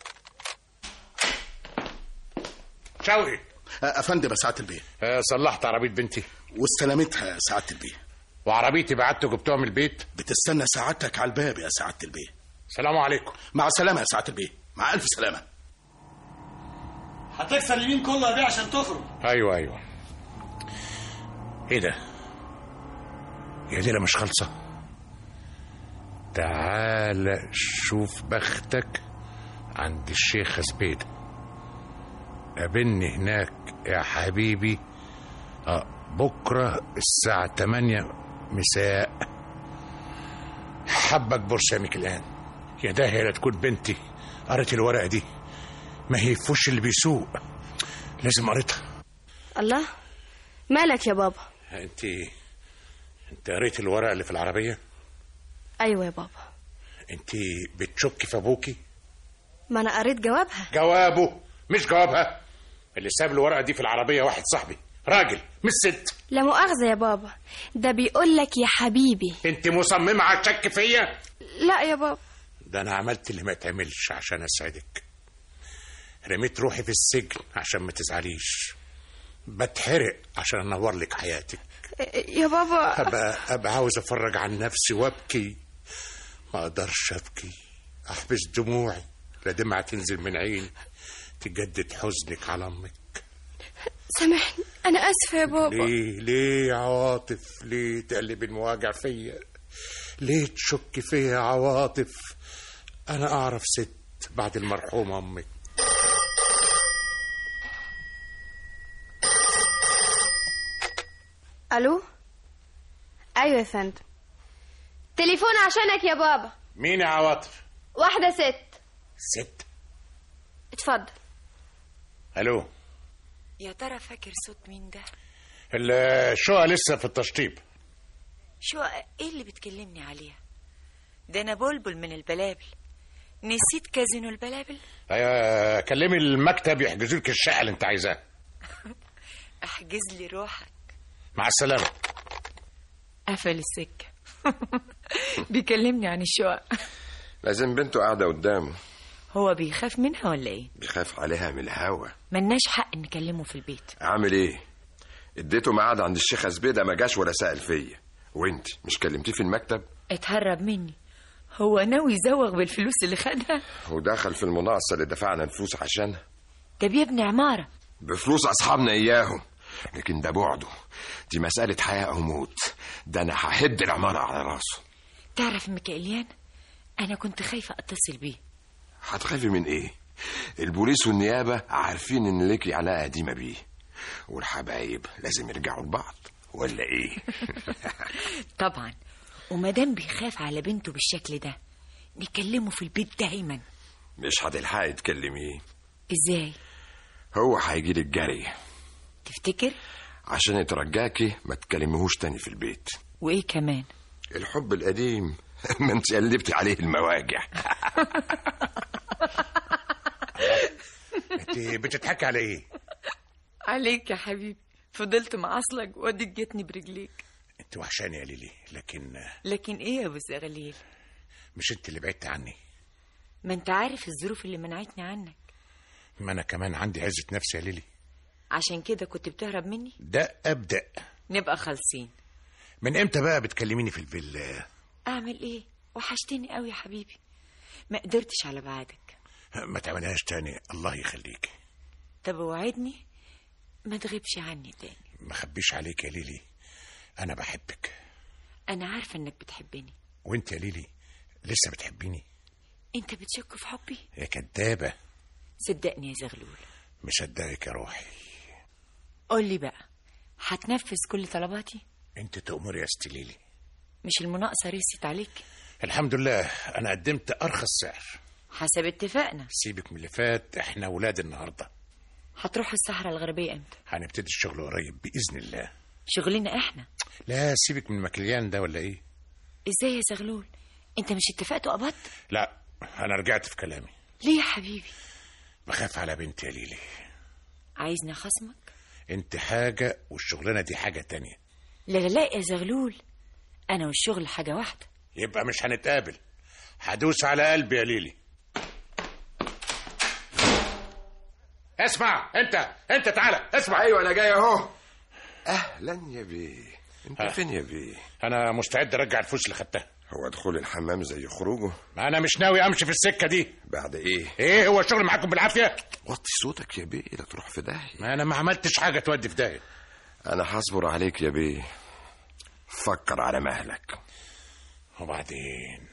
شوقي افندم يا سعاده البيه آه، صلحت عربيه بنتي واستلمتها يا سعاده البيه وعربيتي بعته جبتها من البيت بتستنى سعادتك على الباب يا سعاده البيه سلام عليكم مع السلامه يا سعاده البيه مع الف سلامه هتكسر اليمين كله يا بيه عشان تخرج ايوه ايوه ايه ده يا ليلة مش خالصة تعال شوف بختك عند الشيخ زبيد قابلني هناك يا حبيبي آه بكرة الساعة 8 مساء حبك برسامك الآن يا ده هي لا تكون بنتي قريت الورقة دي ما هي في وش اللي بيسوق لازم قريتها الله مالك يا بابا انت انت قريت الورقة اللي في العربية ايوه يا بابا انت بتشكي في ابوكي ما انا قريت جوابها جوابه مش جوابها اللي ساب الورقة دي في العربية واحد صاحبي راجل مش ست لا مؤاخذة يا بابا ده بيقول لك يا حبيبي انت مصممة على الشك فيا لا يا بابا ده انا عملت اللي ما يتعملش عشان اسعدك رميت روحي في السجن عشان ما تزعليش بتحرق عشان انور لك حياتك يا بابا ابقى ابقى عاوز افرج عن نفسي وابكي ما اقدرش ابكي احبس دموعي لا دمعة تنزل من عيني تجدد حزنك على امك سامحني انا اسفة يا بابا ليه ليه يا عواطف ليه تقلب المواجع فيا ليه تشك فيا يا عواطف انا اعرف ست بعد المرحومة امك الو ايوه يا فندم تليفون عشانك يا بابا مين يا عواطف واحدة ست ست اتفضل الو يا ترى فاكر صوت مين ده الشقة لسه في التشطيب شو ايه اللي بتكلمني عليها ده انا بلبل من البلابل نسيت كازينو البلابل أيوة، كلمي المكتب يحجزوا لك الشقة اللي انت عايزاها احجز لي روحك مع السلامة قفل السكة بيكلمني عن الشقق لازم بنته قاعدة قدامه هو بيخاف منها ولا ايه بيخاف عليها من الهوا ملناش حق نكلمه في البيت اعمل ايه اديته ميعاد عند الشيخ زبيده ما جاش ولا سأل فيا وانت مش كلمتيه في المكتب اتهرب مني هو ناوي يزوغ بالفلوس اللي خدها ودخل في المناقصه اللي دفعنا فلوس عشانها ده بيبني عمارة بفلوس اصحابنا اياهم لكن ده بعده دي مسألة حياة أو موت ده أنا ههد العمارة على راسه تعرف ميكائيليان انا كنت خايفة اتصل بيه هتخافي من إيه؟ البوليس والنيابة عارفين إن ليكي علاقة قديمة بيه والحبايب لازم يرجعوا لبعض ولا إيه؟ طبعا ومادام بيخاف على بنته بالشكل ده نكلمه في البيت دايما مش هتلحقي تكلميه ازاي هو هيجيلك جري تفتكر عشان يترجاكي ما تكلميهوش تاني في البيت وايه كمان الحب القديم ما انت قلبتي عليه المواجع انت بتضحكي على ايه عليك يا حبيبي فضلت معصلك واديك جتني برجليك انت وحشاني يا ليلي لكن لكن ايه يا ابو الزغليل مش انت اللي بعدت عني ما انت عارف الظروف اللي منعتني عنك ما انا كمان عندي عزة نفسي يا ليلي عشان كده كنت بتهرب مني ده ابدا نبقى خالصين من امتى بقى بتكلميني في الفيلا اعمل ايه وحشتني قوي يا حبيبي ما قدرتش على بعدك ما تعملهاش تاني الله يخليك طب وعدني ما تغيبش عني تاني ما خبيش عليك يا ليلي انا بحبك انا عارفه انك بتحبني وانت يا ليلي لسه بتحبيني انت بتشك في حبي يا كدابة صدقني يا زغلول مصدقك يا روحي قول لي بقى هتنفذ كل طلباتي انت تأمر يا ست ليلي مش المناقصه رست عليك الحمد لله انا قدمت ارخص سعر حسب اتفاقنا سيبك من اللي فات احنا ولاد النهارده هتروح الصحراء الغربيه امتى هنبتدي الشغل قريب باذن الله شغلنا احنا لا سيبك من المكليان ده ولا ايه ازاي يا زغلول انت مش اتفقت وقبضت لا انا رجعت في كلامي ليه يا حبيبي بخاف على بنتي يا ليلي عايزني اخصمك انت حاجة والشغلانة دي حاجة تانية لا لا لا يا زغلول انا والشغل حاجه واحده يبقى مش هنتقابل هدوس على قلبي يا ليلي اسمع انت انت تعالى اسمع ايوه انا جاي اهو اهلا يا بيه انت ها. فين يا بيه انا مستعد ارجع الفلوس اللي خدتها هو دخول الحمام زي خروجه ما انا مش ناوي امشي في السكة دي بعد ايه ايه هو الشغل معاكم بالعافية وطي صوتك يا بيه لا تروح في داهيه ما انا ما عملتش حاجة تودي في داهية انا هصبر عليك يا بيه فكر على مهلك وبعدين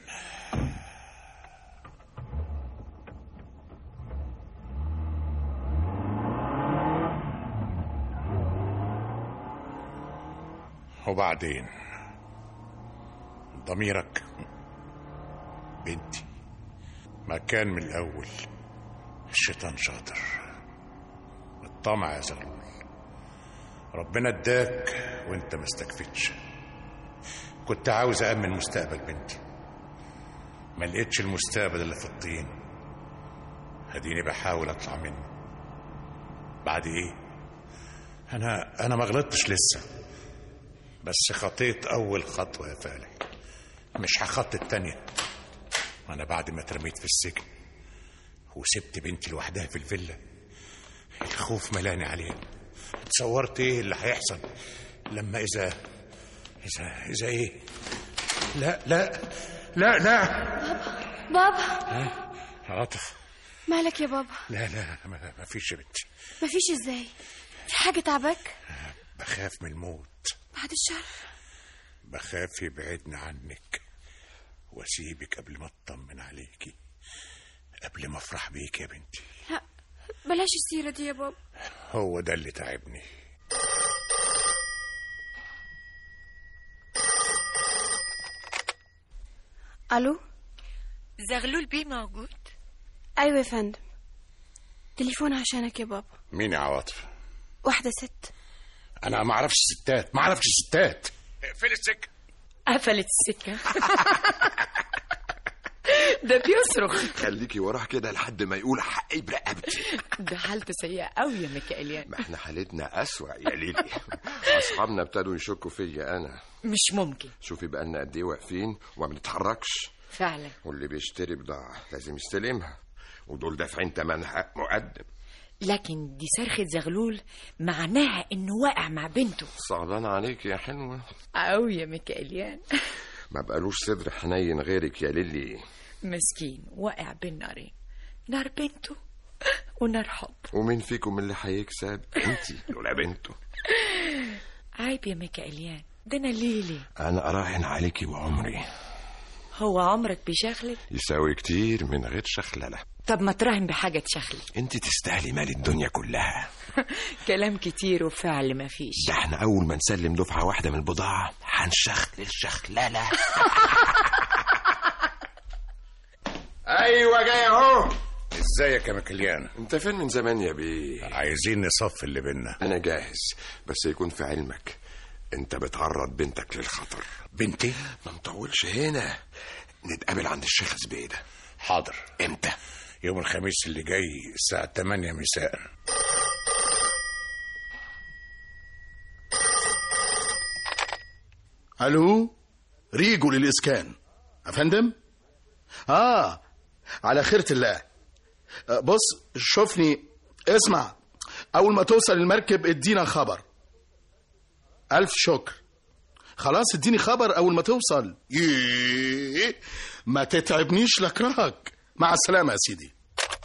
وبعدين ضميرك بنتي ما كان من الأول الشيطان شاطر الطمع يا زغلول ربنا اداك وانت ما استكفتش كنت عاوز أأمن مستقبل بنتي ما لقيتش المستقبل اللي في الطين اديني بحاول اطلع منه بعد ايه انا انا ما غلطتش لسه بس خطيت اول خطوه يا فالح مش هخطي التانية انا بعد ما اترميت في السجن وسبت بنتي لوحدها في الفيلا الخوف ملاني عليها تصورت ايه اللي هيحصل لما اذا اذا اذا ايه لا لا لا لا بابا ها عاطف مالك يا بابا لا لا ما ما فيش يا بنتي مفيش ازاي في حاجة تعبك بخاف من الموت بعد الشر بخاف يبعدني عنك واسيبك قبل ما اطمن عليكي قبل ما افرح بيك يا بنتي لا بلاش السيرة دي يا بابا هو ده اللي تعبني الو زغلول بيه موجود ايوه يا فندم تليفون عشانك يا بابا مين يا عواطف واحدة ست انا ما اعرفش الستات ما اعرفش الستات اقفل السكه قفلت السكه ده بيصرخ خليكي وراه كده لحد ما يقول حقي برقبتي ده حالته سيئه قوي يا ميكائيليان ما احنا حالتنا اسوأ يا ليلي اصحابنا ابتدوا يشكوا فيا انا مش ممكن شوفي بقالنا قد ايه واقفين وما بنتحركش فعلا واللي بيشتري بضاعة لازم يستلمها ودول دافعين تمنها مقدم لكن دي صرخة زغلول معناها انه واقع مع بنته صعبان عليك يا حلوة قوي يا ميكائيليان ما بقالوش صدر حنين غيرك يا ليلي مسكين واقع بين نارين نار بنته ونار حب ومين فيكم اللي هيكسب انتي لولا بنته عيب يا ميكائيليان ده انا ليلي انا اراهن عليكي وعمري هو عمرك بيشغلك يساوي كتير من غير شخلله طب ما تراهن بحاجة تشغلي انت تستاهلي مال الدنيا كلها كلام كتير وفعل مفيش ده احنا اول ما نسلم دفعه واحده من البضاعه هنشخلل شخلله ايوه جاي اهو ازيك يا مكليان انت فين من زمان يا بيه عايزين نصف اللي بينا انا جاهز بس يكون في علمك انت بتعرض بنتك للخطر بنتي ما نطولش هنا نتقابل عند الشيخ زبيده حاضر امتى يوم الخميس اللي جاي الساعة 8 مساء الو ريجو للاسكان افندم اه على خيرة الله آه، بص شوفني اسمع اول ما توصل المركب ادينا خبر الف شكر خلاص اديني خبر اول ما توصل ييه ما تتعبنيش لكرهك مع السلامة يا سيدي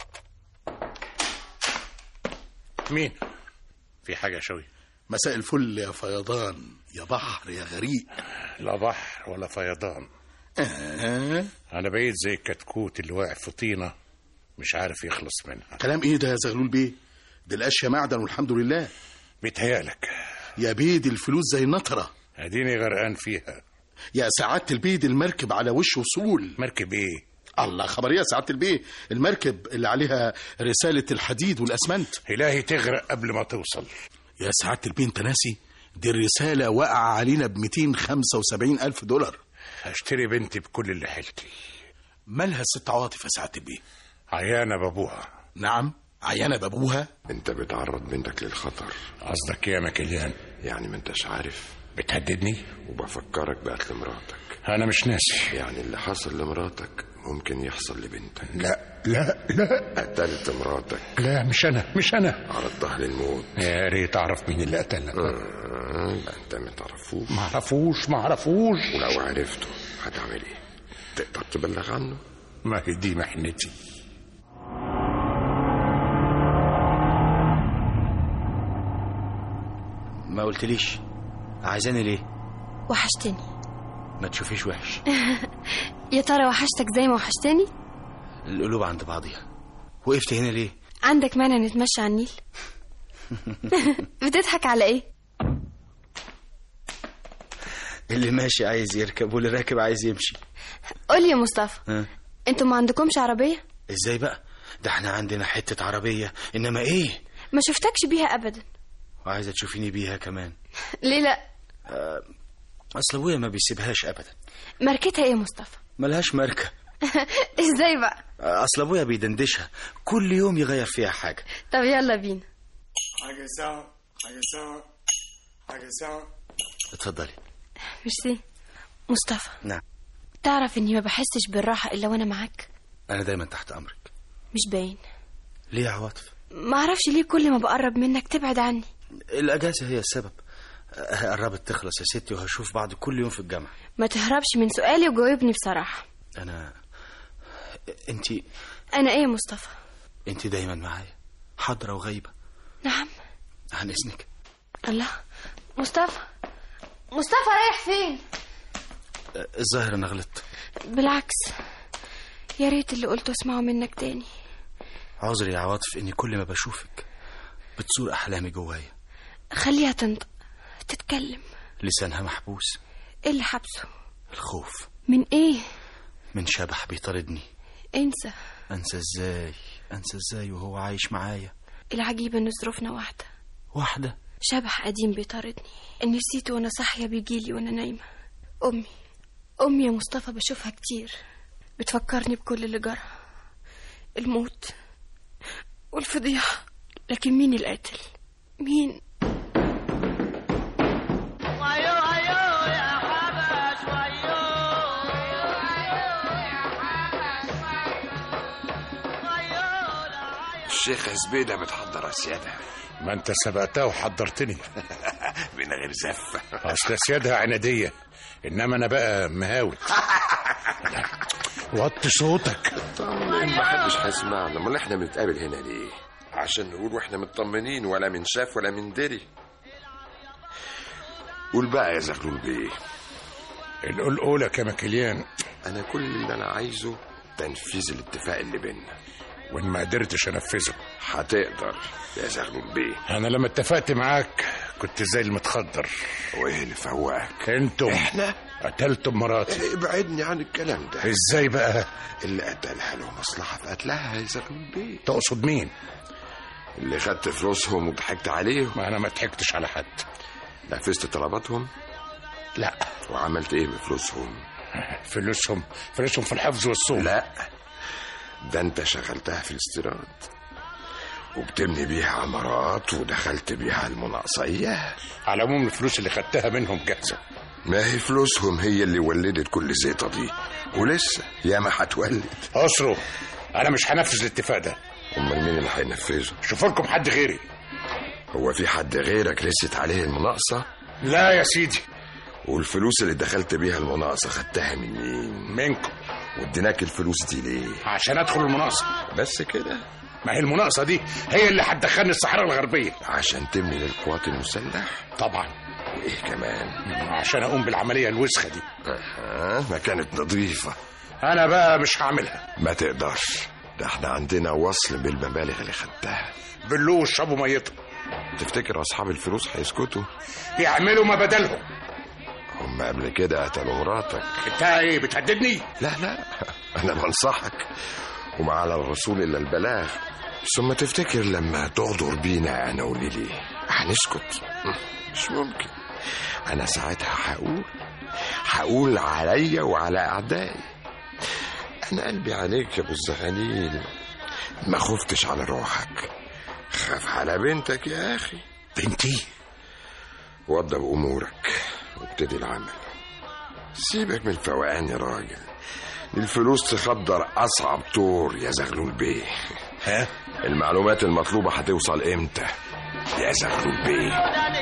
مين في حاجة يا شوي مساء الفل يا فيضان يا بحر يا غريق لا بحر ولا فيضان آه. انا بقيت زي الكتكوت اللي واقع في طينة مش عارف يخلص منها كلام ايه ده يا زغلول بيه دي الاشياء معدن والحمد لله بيتهيألك يا بيد الفلوس زي النطرة اديني غرقان فيها يا سعادة البيد المركب على وش وصول مركب ايه الله خبر يا سعادة البيه المركب اللي عليها رسالة الحديد والأسمنت إلهي تغرق قبل ما توصل يا سعادة البيه انت ناسي دي الرسالة واقعة علينا ب 275 ألف دولار هشتري بنتي بكل اللي حيلتي مالها الست عواطف يا سعادة البيه عيانة بابوها نعم عيانة بابوها انت بتعرض بنتك للخطر قصدك ايه يا مكليان يعني ما انتش عارف بتهددني وبفكرك بقتل مراتك انا مش ناسي يعني اللي حصل لمراتك ممكن يحصل لبنتك لا لا لا قتلت مراتك لا مش انا مش انا عرضتها للموت يا ريت اعرف مين اللي قتلها آه، لا انت ما تعرفوش ما اعرفوش ما اعرفوش ولو عرفته هتعمل ايه تقدر تبلغ عنه ما هي دي محنتي ما قلتليش عايزاني ليه وحشتني ما تشوفيش وحش يا ترى وحشتك زي ما وحشتني القلوب عند بعضيها وقفت هنا ليه عندك مانع نتمشى على النيل بتضحك على ايه اللي ماشي عايز يركب واللي راكب عايز يمشي قول يا مصطفى ها انتوا ما عندكمش عربيه ازاي بقى ده احنا عندنا حتة عربية انما ايه ما شفتكش بيها ابدا وعايزة تشوفيني بيها كمان ليه لا آه، اصل ابويا ما بيسيبهاش ابدا ماركتها ايه يا مصطفى ملهاش ماركة ازاي بقى آه، اصل ابويا بيدندشها كل يوم يغير فيها حاجة طب يلا بينا حاجة ساعة حاجة ساعة حاجة ساعة اتفضلي ميرسي مصطفى نعم تعرف اني ما بحسش بالراحه الا وانا معاك انا دايما تحت امرك مش باين ليه يا عواطف ما اعرفش ليه كل ما بقرب منك تبعد عني الاجازة هي السبب آه، قربت تخلص يا ستي وهشوف بعض كل يوم في الجامعة ما تهربش من سؤالي وجاوبني بصراحه انا انت انا ايه يا مصطفى انت دايما معايا حاضرة وغايبة نعم عن اذنك الله مصطفى مصطفى رايح فين آه، الظاهر انا غلطت بالعكس يا ريت اللي قلته اسمعه منك تاني عذري يا عواطف اني كل ما بشوفك بتصور احلامي جوايا خليها تنطق تتكلم لسانها محبوس ايه اللي حبسه الخوف من ايه من شبح بيطاردني انسى انسى ازاي انسى ازاي وهو عايش معايا العجيب ان ظروفنا واحده واحدة شبح قديم بيطاردني نسيته وانا صاحيه بيجيلي وانا نايمه امي امي يا مصطفى بشوفها كتير بتفكرني بكل اللي جرى الموت والفضيحه لكن مين القاتل مين الشيخ زبيدة بتحضر أسيادها ما انت سبقتها وحضرتني من غير زفة اصل سيادها عنادية انما انا بقى مهاوي وطي صوتك طمن محدش هيسمعنا امال احنا بنتقابل هنا ليه عشان نقول واحنا مطمنين ولا من شاف ولا من دري قول بقى يا زغلول بيه القلقولة يا مكليان انا كل اللي انا عايزه تنفيذ الاتفاق اللي بينا وان ما قدرتش انفذه هتقدر يا زغلول بيه انا لما اتفقت معاك كنت زي المتخدر وايه اللي فواك انتم احنا قتلتم مراتي ابعدني عن الكلام ده ازاي بقى اللي قتلها له مصلحة في قتلها يا زغلول بيه تقصد مين اللي خدت فلوسهم وضحكت عليهم ما انا ما ضحكتش على حد نفذت طلباتهم لا وعملت ايه بفلوسهم فلوسهم فلوسهم في الحفظ والصوم لا ده انت شغلتها في الاستيراد وبتبني بيها عمارات ودخلت بيها المناقصية على العموم الفلوس اللي خدتها منهم جاهزة ما هي فلوسهم هي اللي ولدت كل الزيطه دي ولسه ياما هتولد اسرو انا مش هنفذ الاتفاق ده امال مين اللي هينفذه شوفوا لكم حد غيري هو في حد غيرك رست عليه المناقصه لا يا سيدي والفلوس اللي دخلت بيها المناقصه خدتها من مين منكم واديناك الفلوس دي ليه عشان ادخل المناقصه بس كده ما هي المناقصه دي هي اللي هتدخلني الصحراء الغربيه عشان تبني للقوات المسلح طبعا وايه كمان عشان اقوم بالعمليه الوسخه دي اها ما كانت نظيفه انا بقى مش هعملها ما تقدرش ده احنا عندنا وصل بالمبالغ اللي خدتها بلوه واشربوا ميته تفتكر اصحاب الفلوس هيسكتوا يعملوا ما بدلهم هم قبل كده قتلوا مراتك انت ايه بتهددني لا لا انا بنصحك وما على الرسول الا البلاغ ثم تفتكر لما تغدر بينا انا وليلي هنسكت مش ممكن انا ساعتها هقول هقول عليا وعلى اعدائي انا قلبي عليك يا ابو الزغاليل ما خفتش على روحك خاف على بنتك يا اخي بنتي وضب امورك وابتدي العمل سيبك من الفوقان يا راجل الفلوس تخدر اصعب طور يا زغلول بيه ها المعلومات المطلوبه هتوصل امتى يا زغلول بيه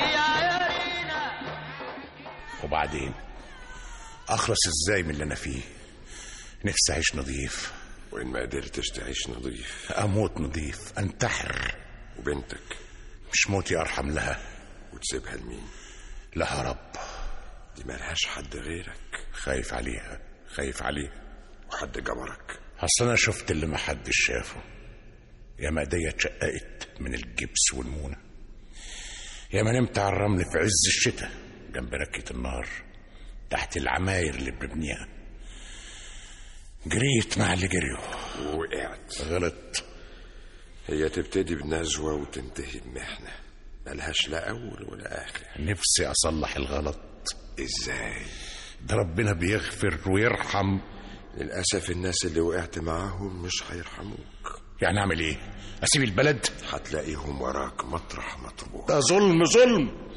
وبعدين اخلص ازاي من اللي انا فيه نفسي اعيش نظيف وان ما قدرتش تعيش نظيف اموت نظيف انتحر وبنتك مش موتي ارحم لها وتسيبها لمين لها رب دي ملهاش حد غيرك خايف عليها خايف عليها وحد جبرك اصل انا شفت اللي محدش شافه يا ما ايديا اتشققت من الجبس والمونه يا ما نمت على الرمل في عز الشتاء جنب ركة النار تحت العماير اللي بنبنيها جريت مع اللي جريوا وقعت غلط هي تبتدي بنزوة وتنتهي بمحنة ملهاش لا أول ولا آخر نفسي أصلح الغلط إزاي؟ ده ربنا بيغفر ويرحم للأسف الناس اللي وقعت معاهم مش هيرحموك يعني أعمل إيه؟ أسيب البلد؟ هتلاقيهم وراك مطرح مطروح ده ظلم ظلم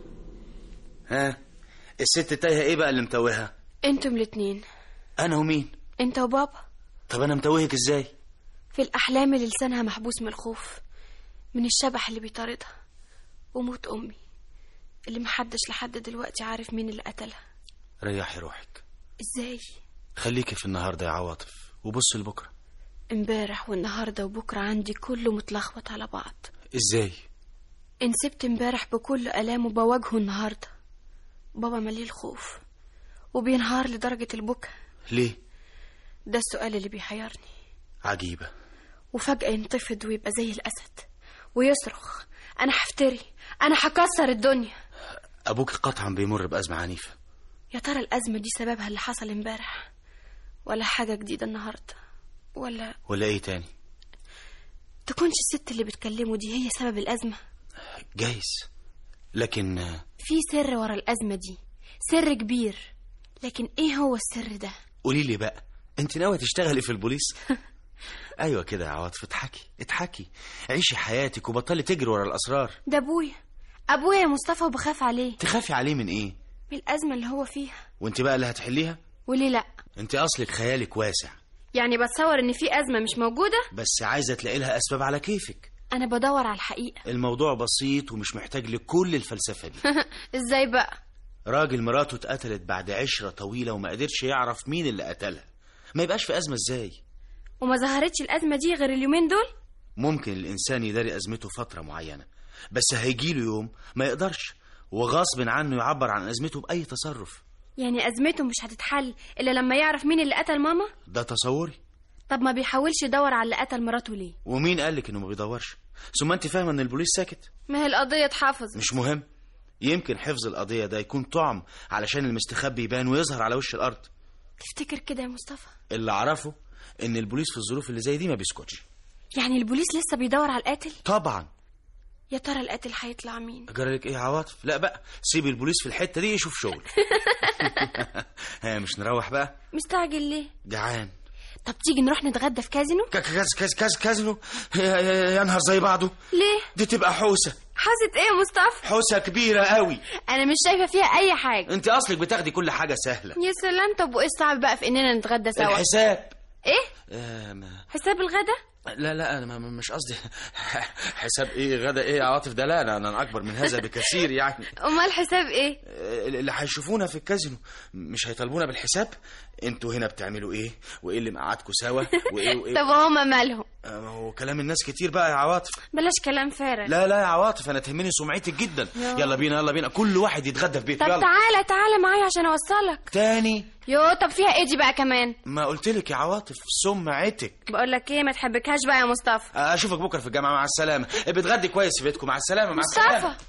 ها الست تايهه ايه بقى اللي متوهها انتم الاتنين انا ومين انت وبابا طب انا متوهك ازاي في الأحلام اللي لسانها محبوس من الخوف من الشبح اللي بيطاردها وموت أمي اللي محدش لحد دلوقتي عارف مين اللي قتلها ريحي روحك ازاي خليكي في النهارده يا عواطف وبص لبكره امبارح والنهاردة وبكرة عندي كله متلخبط على بعض ازاي إن سبت امبارح بكل ألامه بواجهه النهاردة بابا مليه الخوف وبينهار لدرجة البكا ليه ده السؤال اللي بيحيرني عجيبه وفجأة ينتفض ويبقى زي الأسد ويصرخ أنا هفتري أنا هكسر الدنيا ابوك قطعا بيمر بازمه عنيفه يا ترى الأزمة دي سببها اللي حصل امبارح ولا حاجة جديدة النهاردة ولا ولا ايه تاني تكونش الست اللي بتكلمه دي هي سبب الأزمة جايز لكن آه، في سر ورا الأزمة دي سر كبير لكن ايه هو السر ده قولي لي بقى انت ناويه تشتغلي في البوليس ايوه كده يا عواطف اضحكي اضحكي عيشي حياتك وبطلي تجري ورا الاسرار ده أبويا أبويا يا مصطفى وبخاف عليه تخافي عليه من ايه من الأزمة اللي هو فيها وانت بقى اللي هتحليها وليه لأ انت اصلك خيالك واسع يعني بتصور إن في أزمة مش موجودة بس عايزه تلاقي لها اسباب على كيفك أنا بدور على الحقيقة الموضوع بسيط ومش محتاج لكل الفلسفه دي ازاي بقى راجل مراته اتقتلت بعد عشرة طويلة وما قدرش يعرف مين اللي قتلها ما يبقاش في أزمة ازاي وما ظهرتش الأزمة دي غير اليومين دول ممكن الإنسان يداري أزمته فترة معينة بس هيجيله يوم ما يقدرش وغصب عنه يعبر عن أزمته بأي تصرف يعني أزمته مش هتتحل إلا لما يعرف مين اللي قتل ماما ده تصوري طب ما بيحاولش يدور على اللي قتل مراته ليه ومين قالك إنه ما بيدورش ثم أنت فاهمة إن البوليس ساكت ما هي القضية اتحفظت مش مهم يمكن حفظ القضية ده يكون طعم علشان المستخبي يبان ويظهر على وش الأرض تفتكر كده يا مصطفى اللي أعرفه إن البوليس في الظروف اللي زي دي ما بيسكتش يعني البوليس لسه بيدور على القاتل طبعا يا ترى القاتل هيطلع مين جرالك ايه يا عواطف لا بقى سيبي البوليس في الحته دي يشوف شغل ها مش نروح بقى مستعجل ليه جعان طب تيجي نروح نتغدى في كازينو كاز كاز كاز كازينو يا, يا, يا نهار زي بعضه ليه دي تبقى حوسه حاسة ايه يا مصطفى حوسه كبيره قوي انا مش شايفة فيها اي حاجة انت اصلك بتاخدي كل حاجه سهله يا سلام طب وايه الصعب بقى في اننا نتغدى سوا الحساب ايه آه ما حساب الغدا لا لا انا ما- ما- مش قصدي حساب ايه غدا ايه يا عاطف ده لا انا انا اكبر من هذا بكثير يعني امال حساب ايه آه، اللي هيشوفونا في الكازينو مش هيطالبونا بالحساب انتوا هنا بتعملوا ايه وايه اللي مقعدكوا سوا وايه وايه طب هما مالهم آه، ما هو كلام الناس كتير بقى يا عواطف بلاش كلام فارغ لا لا يا عواطف انا تهمني سمعتك جدا يا. يلا بينا يلا بينا كل واحد يتغدى في بيته طب يلا تعالى تعالى معايا عشان اوصلك تاني يو طب فيها ايه دي بقى كمان ما قلت لك يا عواطف سمعتك بقول لك ايه ما تحبكهاش بقى يا مصطفى اشوفك بكره في الجامعه مع السلامه بتغدي كويس في بيتكم مع السلامه مع السلامه مصطفى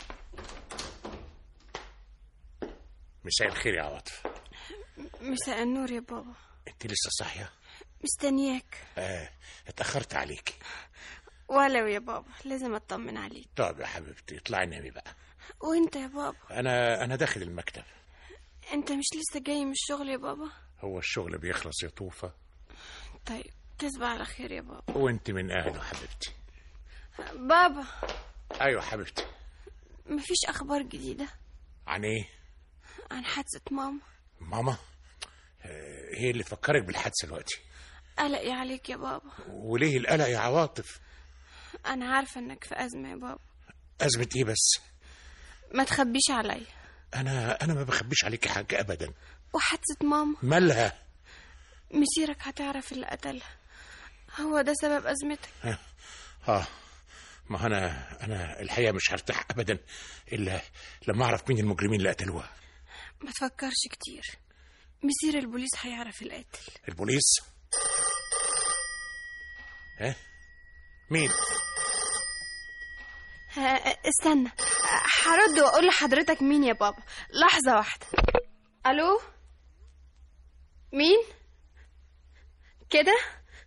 مساء الخير يا عواطف مساء النور يا بابا انت لسه صاحيه مستنياك اه اتاخرت عليكي ولو يا بابا لازم اطمن عليك طب يا حبيبتي اطلعي نامي بقى وانت يا بابا انا انا داخل المكتب انت مش لسه جاي من الشغل يا بابا هو الشغل بيخلص يا طوفه طيب تصبح على خير يا بابا وانت من اهله حبيبتي بابا ايوه حبيبتي مفيش اخبار جديدة عن ايه عن حادثة ماما ماما آه، ايه اللي فكرك بالحادثه دلوقتي قلقي عليك يا بابا وليه القلق يا عواطف انا عارفة انك في ازمة يا بابا ازمه ايه بس ما تخبيش عليا انا انا ما بخبيش عليكي حاجه ابدا وحادثة ماما مالها مسيرك هتعرف اللي قتلها هو ده سبب ازمتك اه ما انا انا الحقيقه مش هرتاح ابدا الا لما اعرف مين المجرمين اللي قتلوها ما تفكرش كتير مسير البوليس هيعرف القاتل البوليس ها مين ها استنى هرد واقول لحضرتك مين يا بابا لحظة واحدة الو مين كده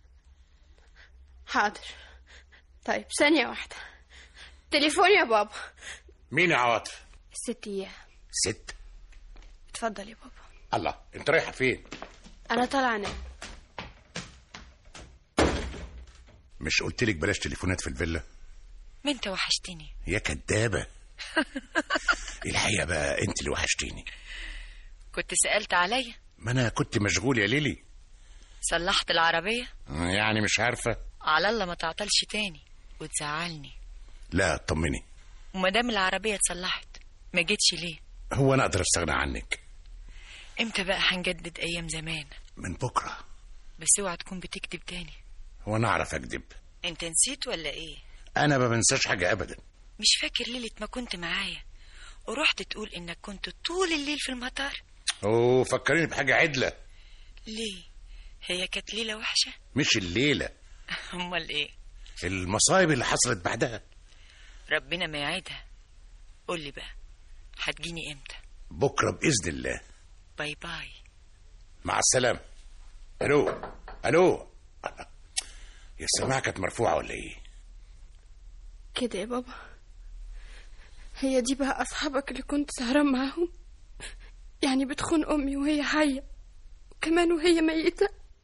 حاضر طيب ثانية واحدة تليفون يا بابا مين يا عواطف ست ايام ست اتفضل يا بابا الله انت رايحه فين انا طالعة انام مش قلت لك بلاش تليفونات في الفيلا ما انت وحشتني يا كدابه الحقيقه بقى انت اللي وحشتيني كنت سألت عليا ما انا كنت مشغول يا ليلي صلحت العربية يعني مش عارفه على الله ما تعطلش تاني وتزعلني لا طمني وما دام العربية اتصلحت ما جيتش ليه هو انا اقدر استغنى عنك امتى بقى هنجدد ايام زمان من بكره بس اوعى تكون بتكذب تاني هو انا اعرف اكذب انت نسيت ولا ايه انا ما بنساش حاجه ابدا مش فاكر ليلة ما كنت معايا ورحت تقول انك كنت طول الليل في المطار اوه فكريني بحاجه عدله ليه هي كانت ليلة وحشة مش الليله امال ايه المصايب اللي حصلت بعدها ربنا ما يعيدها قول لي بقى هتجيني امتى بكره باذن الله باي باي مع السلامه الو الو يا السماعه كانت مرفوعه ولا ايه كده يا بابا هي دي بقى اصحابك اللي كنت سهران معاهم يعني بتخون امي وهي حيه وكمان وهي ميته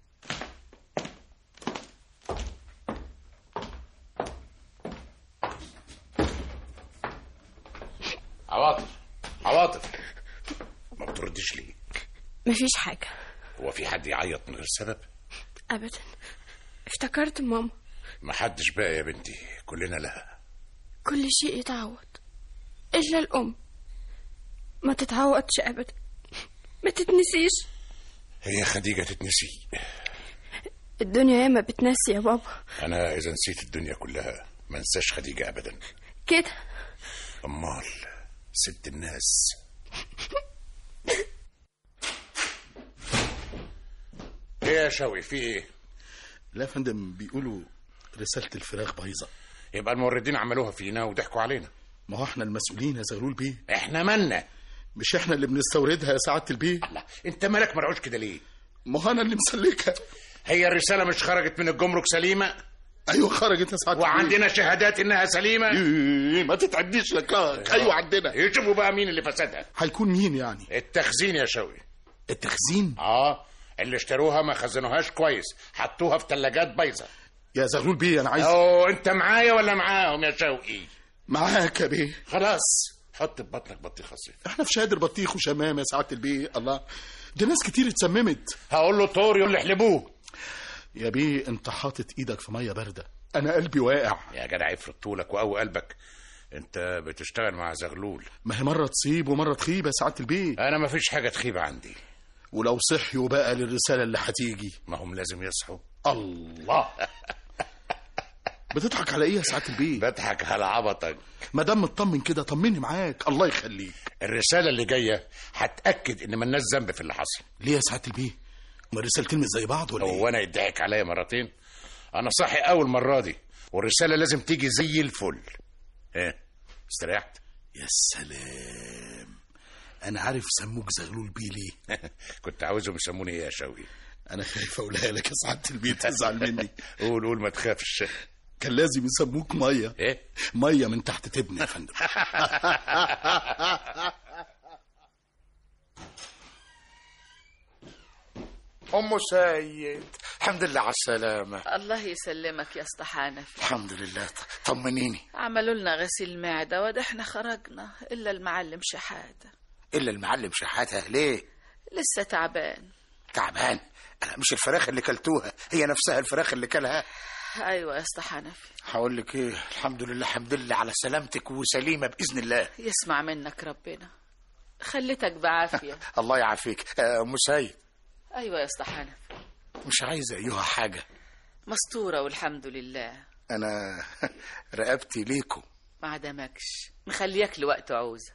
عواطف عواطف ما بتردش ليه مفيش حاجه هو في حد يعيط من غير سبب ابدا افتكرت ماما ما حدش بقى يا بنتي كلنا لها كل شيء يتعوض الا الام ما تتعوضش ابدا ما تتنسيش هي خديجه تتنسي الدنيا ياما بتنسي يا بابا انا اذا نسيت الدنيا كلها ما انساش خديجه ابدا كده امال ست الناس ايه يا شوقي في ايه لا يا فندم بيقولوا رسالة الفراخ بايظة يبقى الموردين عملوها فينا وضحكوا علينا ما هو احنا المسؤولين يا زغلول بيه احنا مالنا مش احنا اللي بنستوردها يا سعادة البيه لا انت مالك مرعوش كده ليه ما هو انا اللي مسلكها هي الرساله مش خرجت من الجمرك سليمه ايوه خرجت يا سعادة وعندنا شهادات انها سليمه إيه ما تتعديش لك ايوه عندنا يشوفوا بقى مين اللي فسدها هيكون مين يعني التخزين يا شوقي التخزين اه اللي اشتروها ما خزنوهاش كويس حطوها في ثلاجات بايظه يا زغلول بيه انا عايز اوه انت معايا ولا معاهم يا شوقي معاك يا بيه خلاص حط في بطنك بطيخه صيف احنا في شادر بطيخ وشمام يا سعاده البيه الله دي ناس كتير اتسممت هقول له طور يقول لي احلبوه يا بيه انت حاطط ايدك في ميه بارده انا قلبي واقع يا جدع افرد طولك وقوي قلبك انت بتشتغل مع زغلول ما هي مره تصيب ومره تخيب يا سعاده البيه انا ما فيش حاجه تخيب عندي ولو صحيوا بقى للرساله اللي هتيجي ما هم لازم يصحوا الله بتضحك على ايه يا سعاده البيه بضحك على عبطك ما دام مطمن كده طمني معاك الله يخليك الرساله اللي جايه هتاكد ان ملناش ذنب في اللي حصل ليه يا سعاده البيه ما الرسالتين مش زي بعض ولا ايه هو انا يضحك عليا مرتين انا صاحي اول مره دي والرساله لازم تيجي زي الفل ايه استريحت يا سلام انا عارف سموك زغلول بيه ليه كنت عاوزهم يسموني ايه يا شوقي انا خايف اقولها لك يا سعاده البيه تزعل مني قول قول ما تخافش كان لازم يسموك ميه ايه ميه من تحت تبني يا فندم ام سيد الحمد لله على السلامه الله يسلمك يا اسطى حنفي الحمد لله طمنيني عملوا لنا غسيل معدة وده احنا خرجنا إلا المعلم شحاتة الا المعلم شحاتها ليه لسه تعبان تعبان أنا مش الفراخ اللي كلتوها هي نفسها الفراخ اللي كلها أيوة يا اسطى حنفي هقول لك ايه الحمد لله الحمد لله على سلامتك وسليمه باذن الله يسمع منك ربنا خليتك بعافية الله يعافيك آه، ام سيد أيوة يا اسطى حنفي مش عايزه ايها حاجه مستورة والحمد لله انا رقبتي ليكم ما عدمكش مخليك لوقت عوزة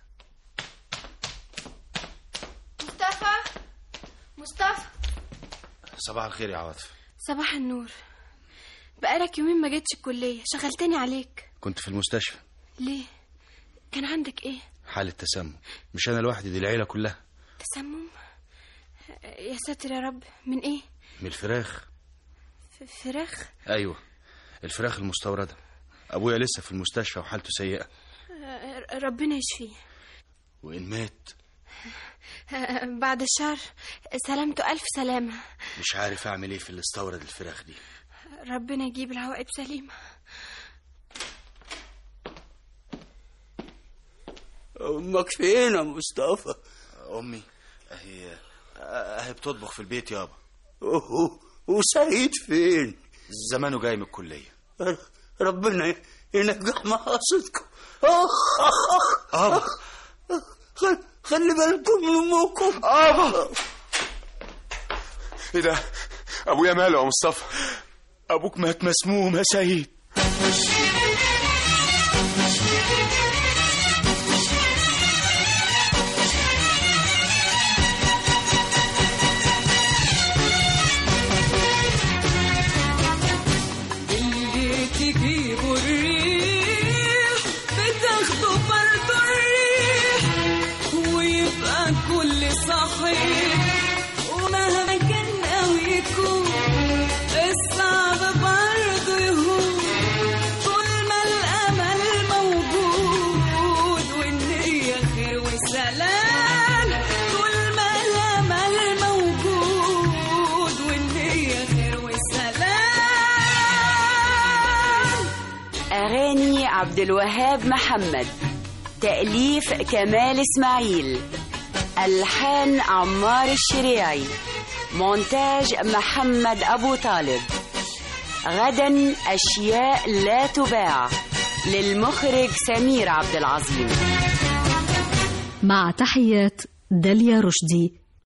مصطفى مصطفى صباح الخير يا عواطف صباح النور بقالك يومين ما جيتش الكلية شغلتني عليك كنت في المستشفى ليه كان عندك ايه حالة تسمم مش أنا لوحدي دي العيلة كلها تسمم يا ساتر يا رب من ايه من الفراخ ف- فراخ أيوة الفراخ المستوردة أبويا لسه في المستشفى وحالته سيئة آه، ربنا يشفيه وإن مات آه، بعد الشر سلامته ألف سلامة مش عارف أعمل إيه في اللي استورد الفراخ دي ربنا يجيب العواقب سليمة أمك فين يا مصطفى؟ أمي أهي أهي بتطبخ في البيت يابا و- وسعيد فين؟ زمانه جاي من الكلية ربنا ينجح مقاصدكم أخ أخ أبا خل- خلي بالكم من أمكم أبا ايه ده ابويا ماله يا مصطفى ابوك مات مسموم يا سيد اللي تجيبه الريح بتاخده برضه الريح ويبقى كل صحيح ومهما كان قوي يكون الصعب برضه يهون طول ما الامل موجود والنية خير وسلام طول ما الامل موجود والنية خير وسلام أغاني عبد الوهاب محمد تأليف كمال إسماعيل ألحان عمار الشريعي مونتاج محمد أبو طالب غدا أشياء لا تباع للمخرج سمير عبد العظيم مع تحيات داليا رشدي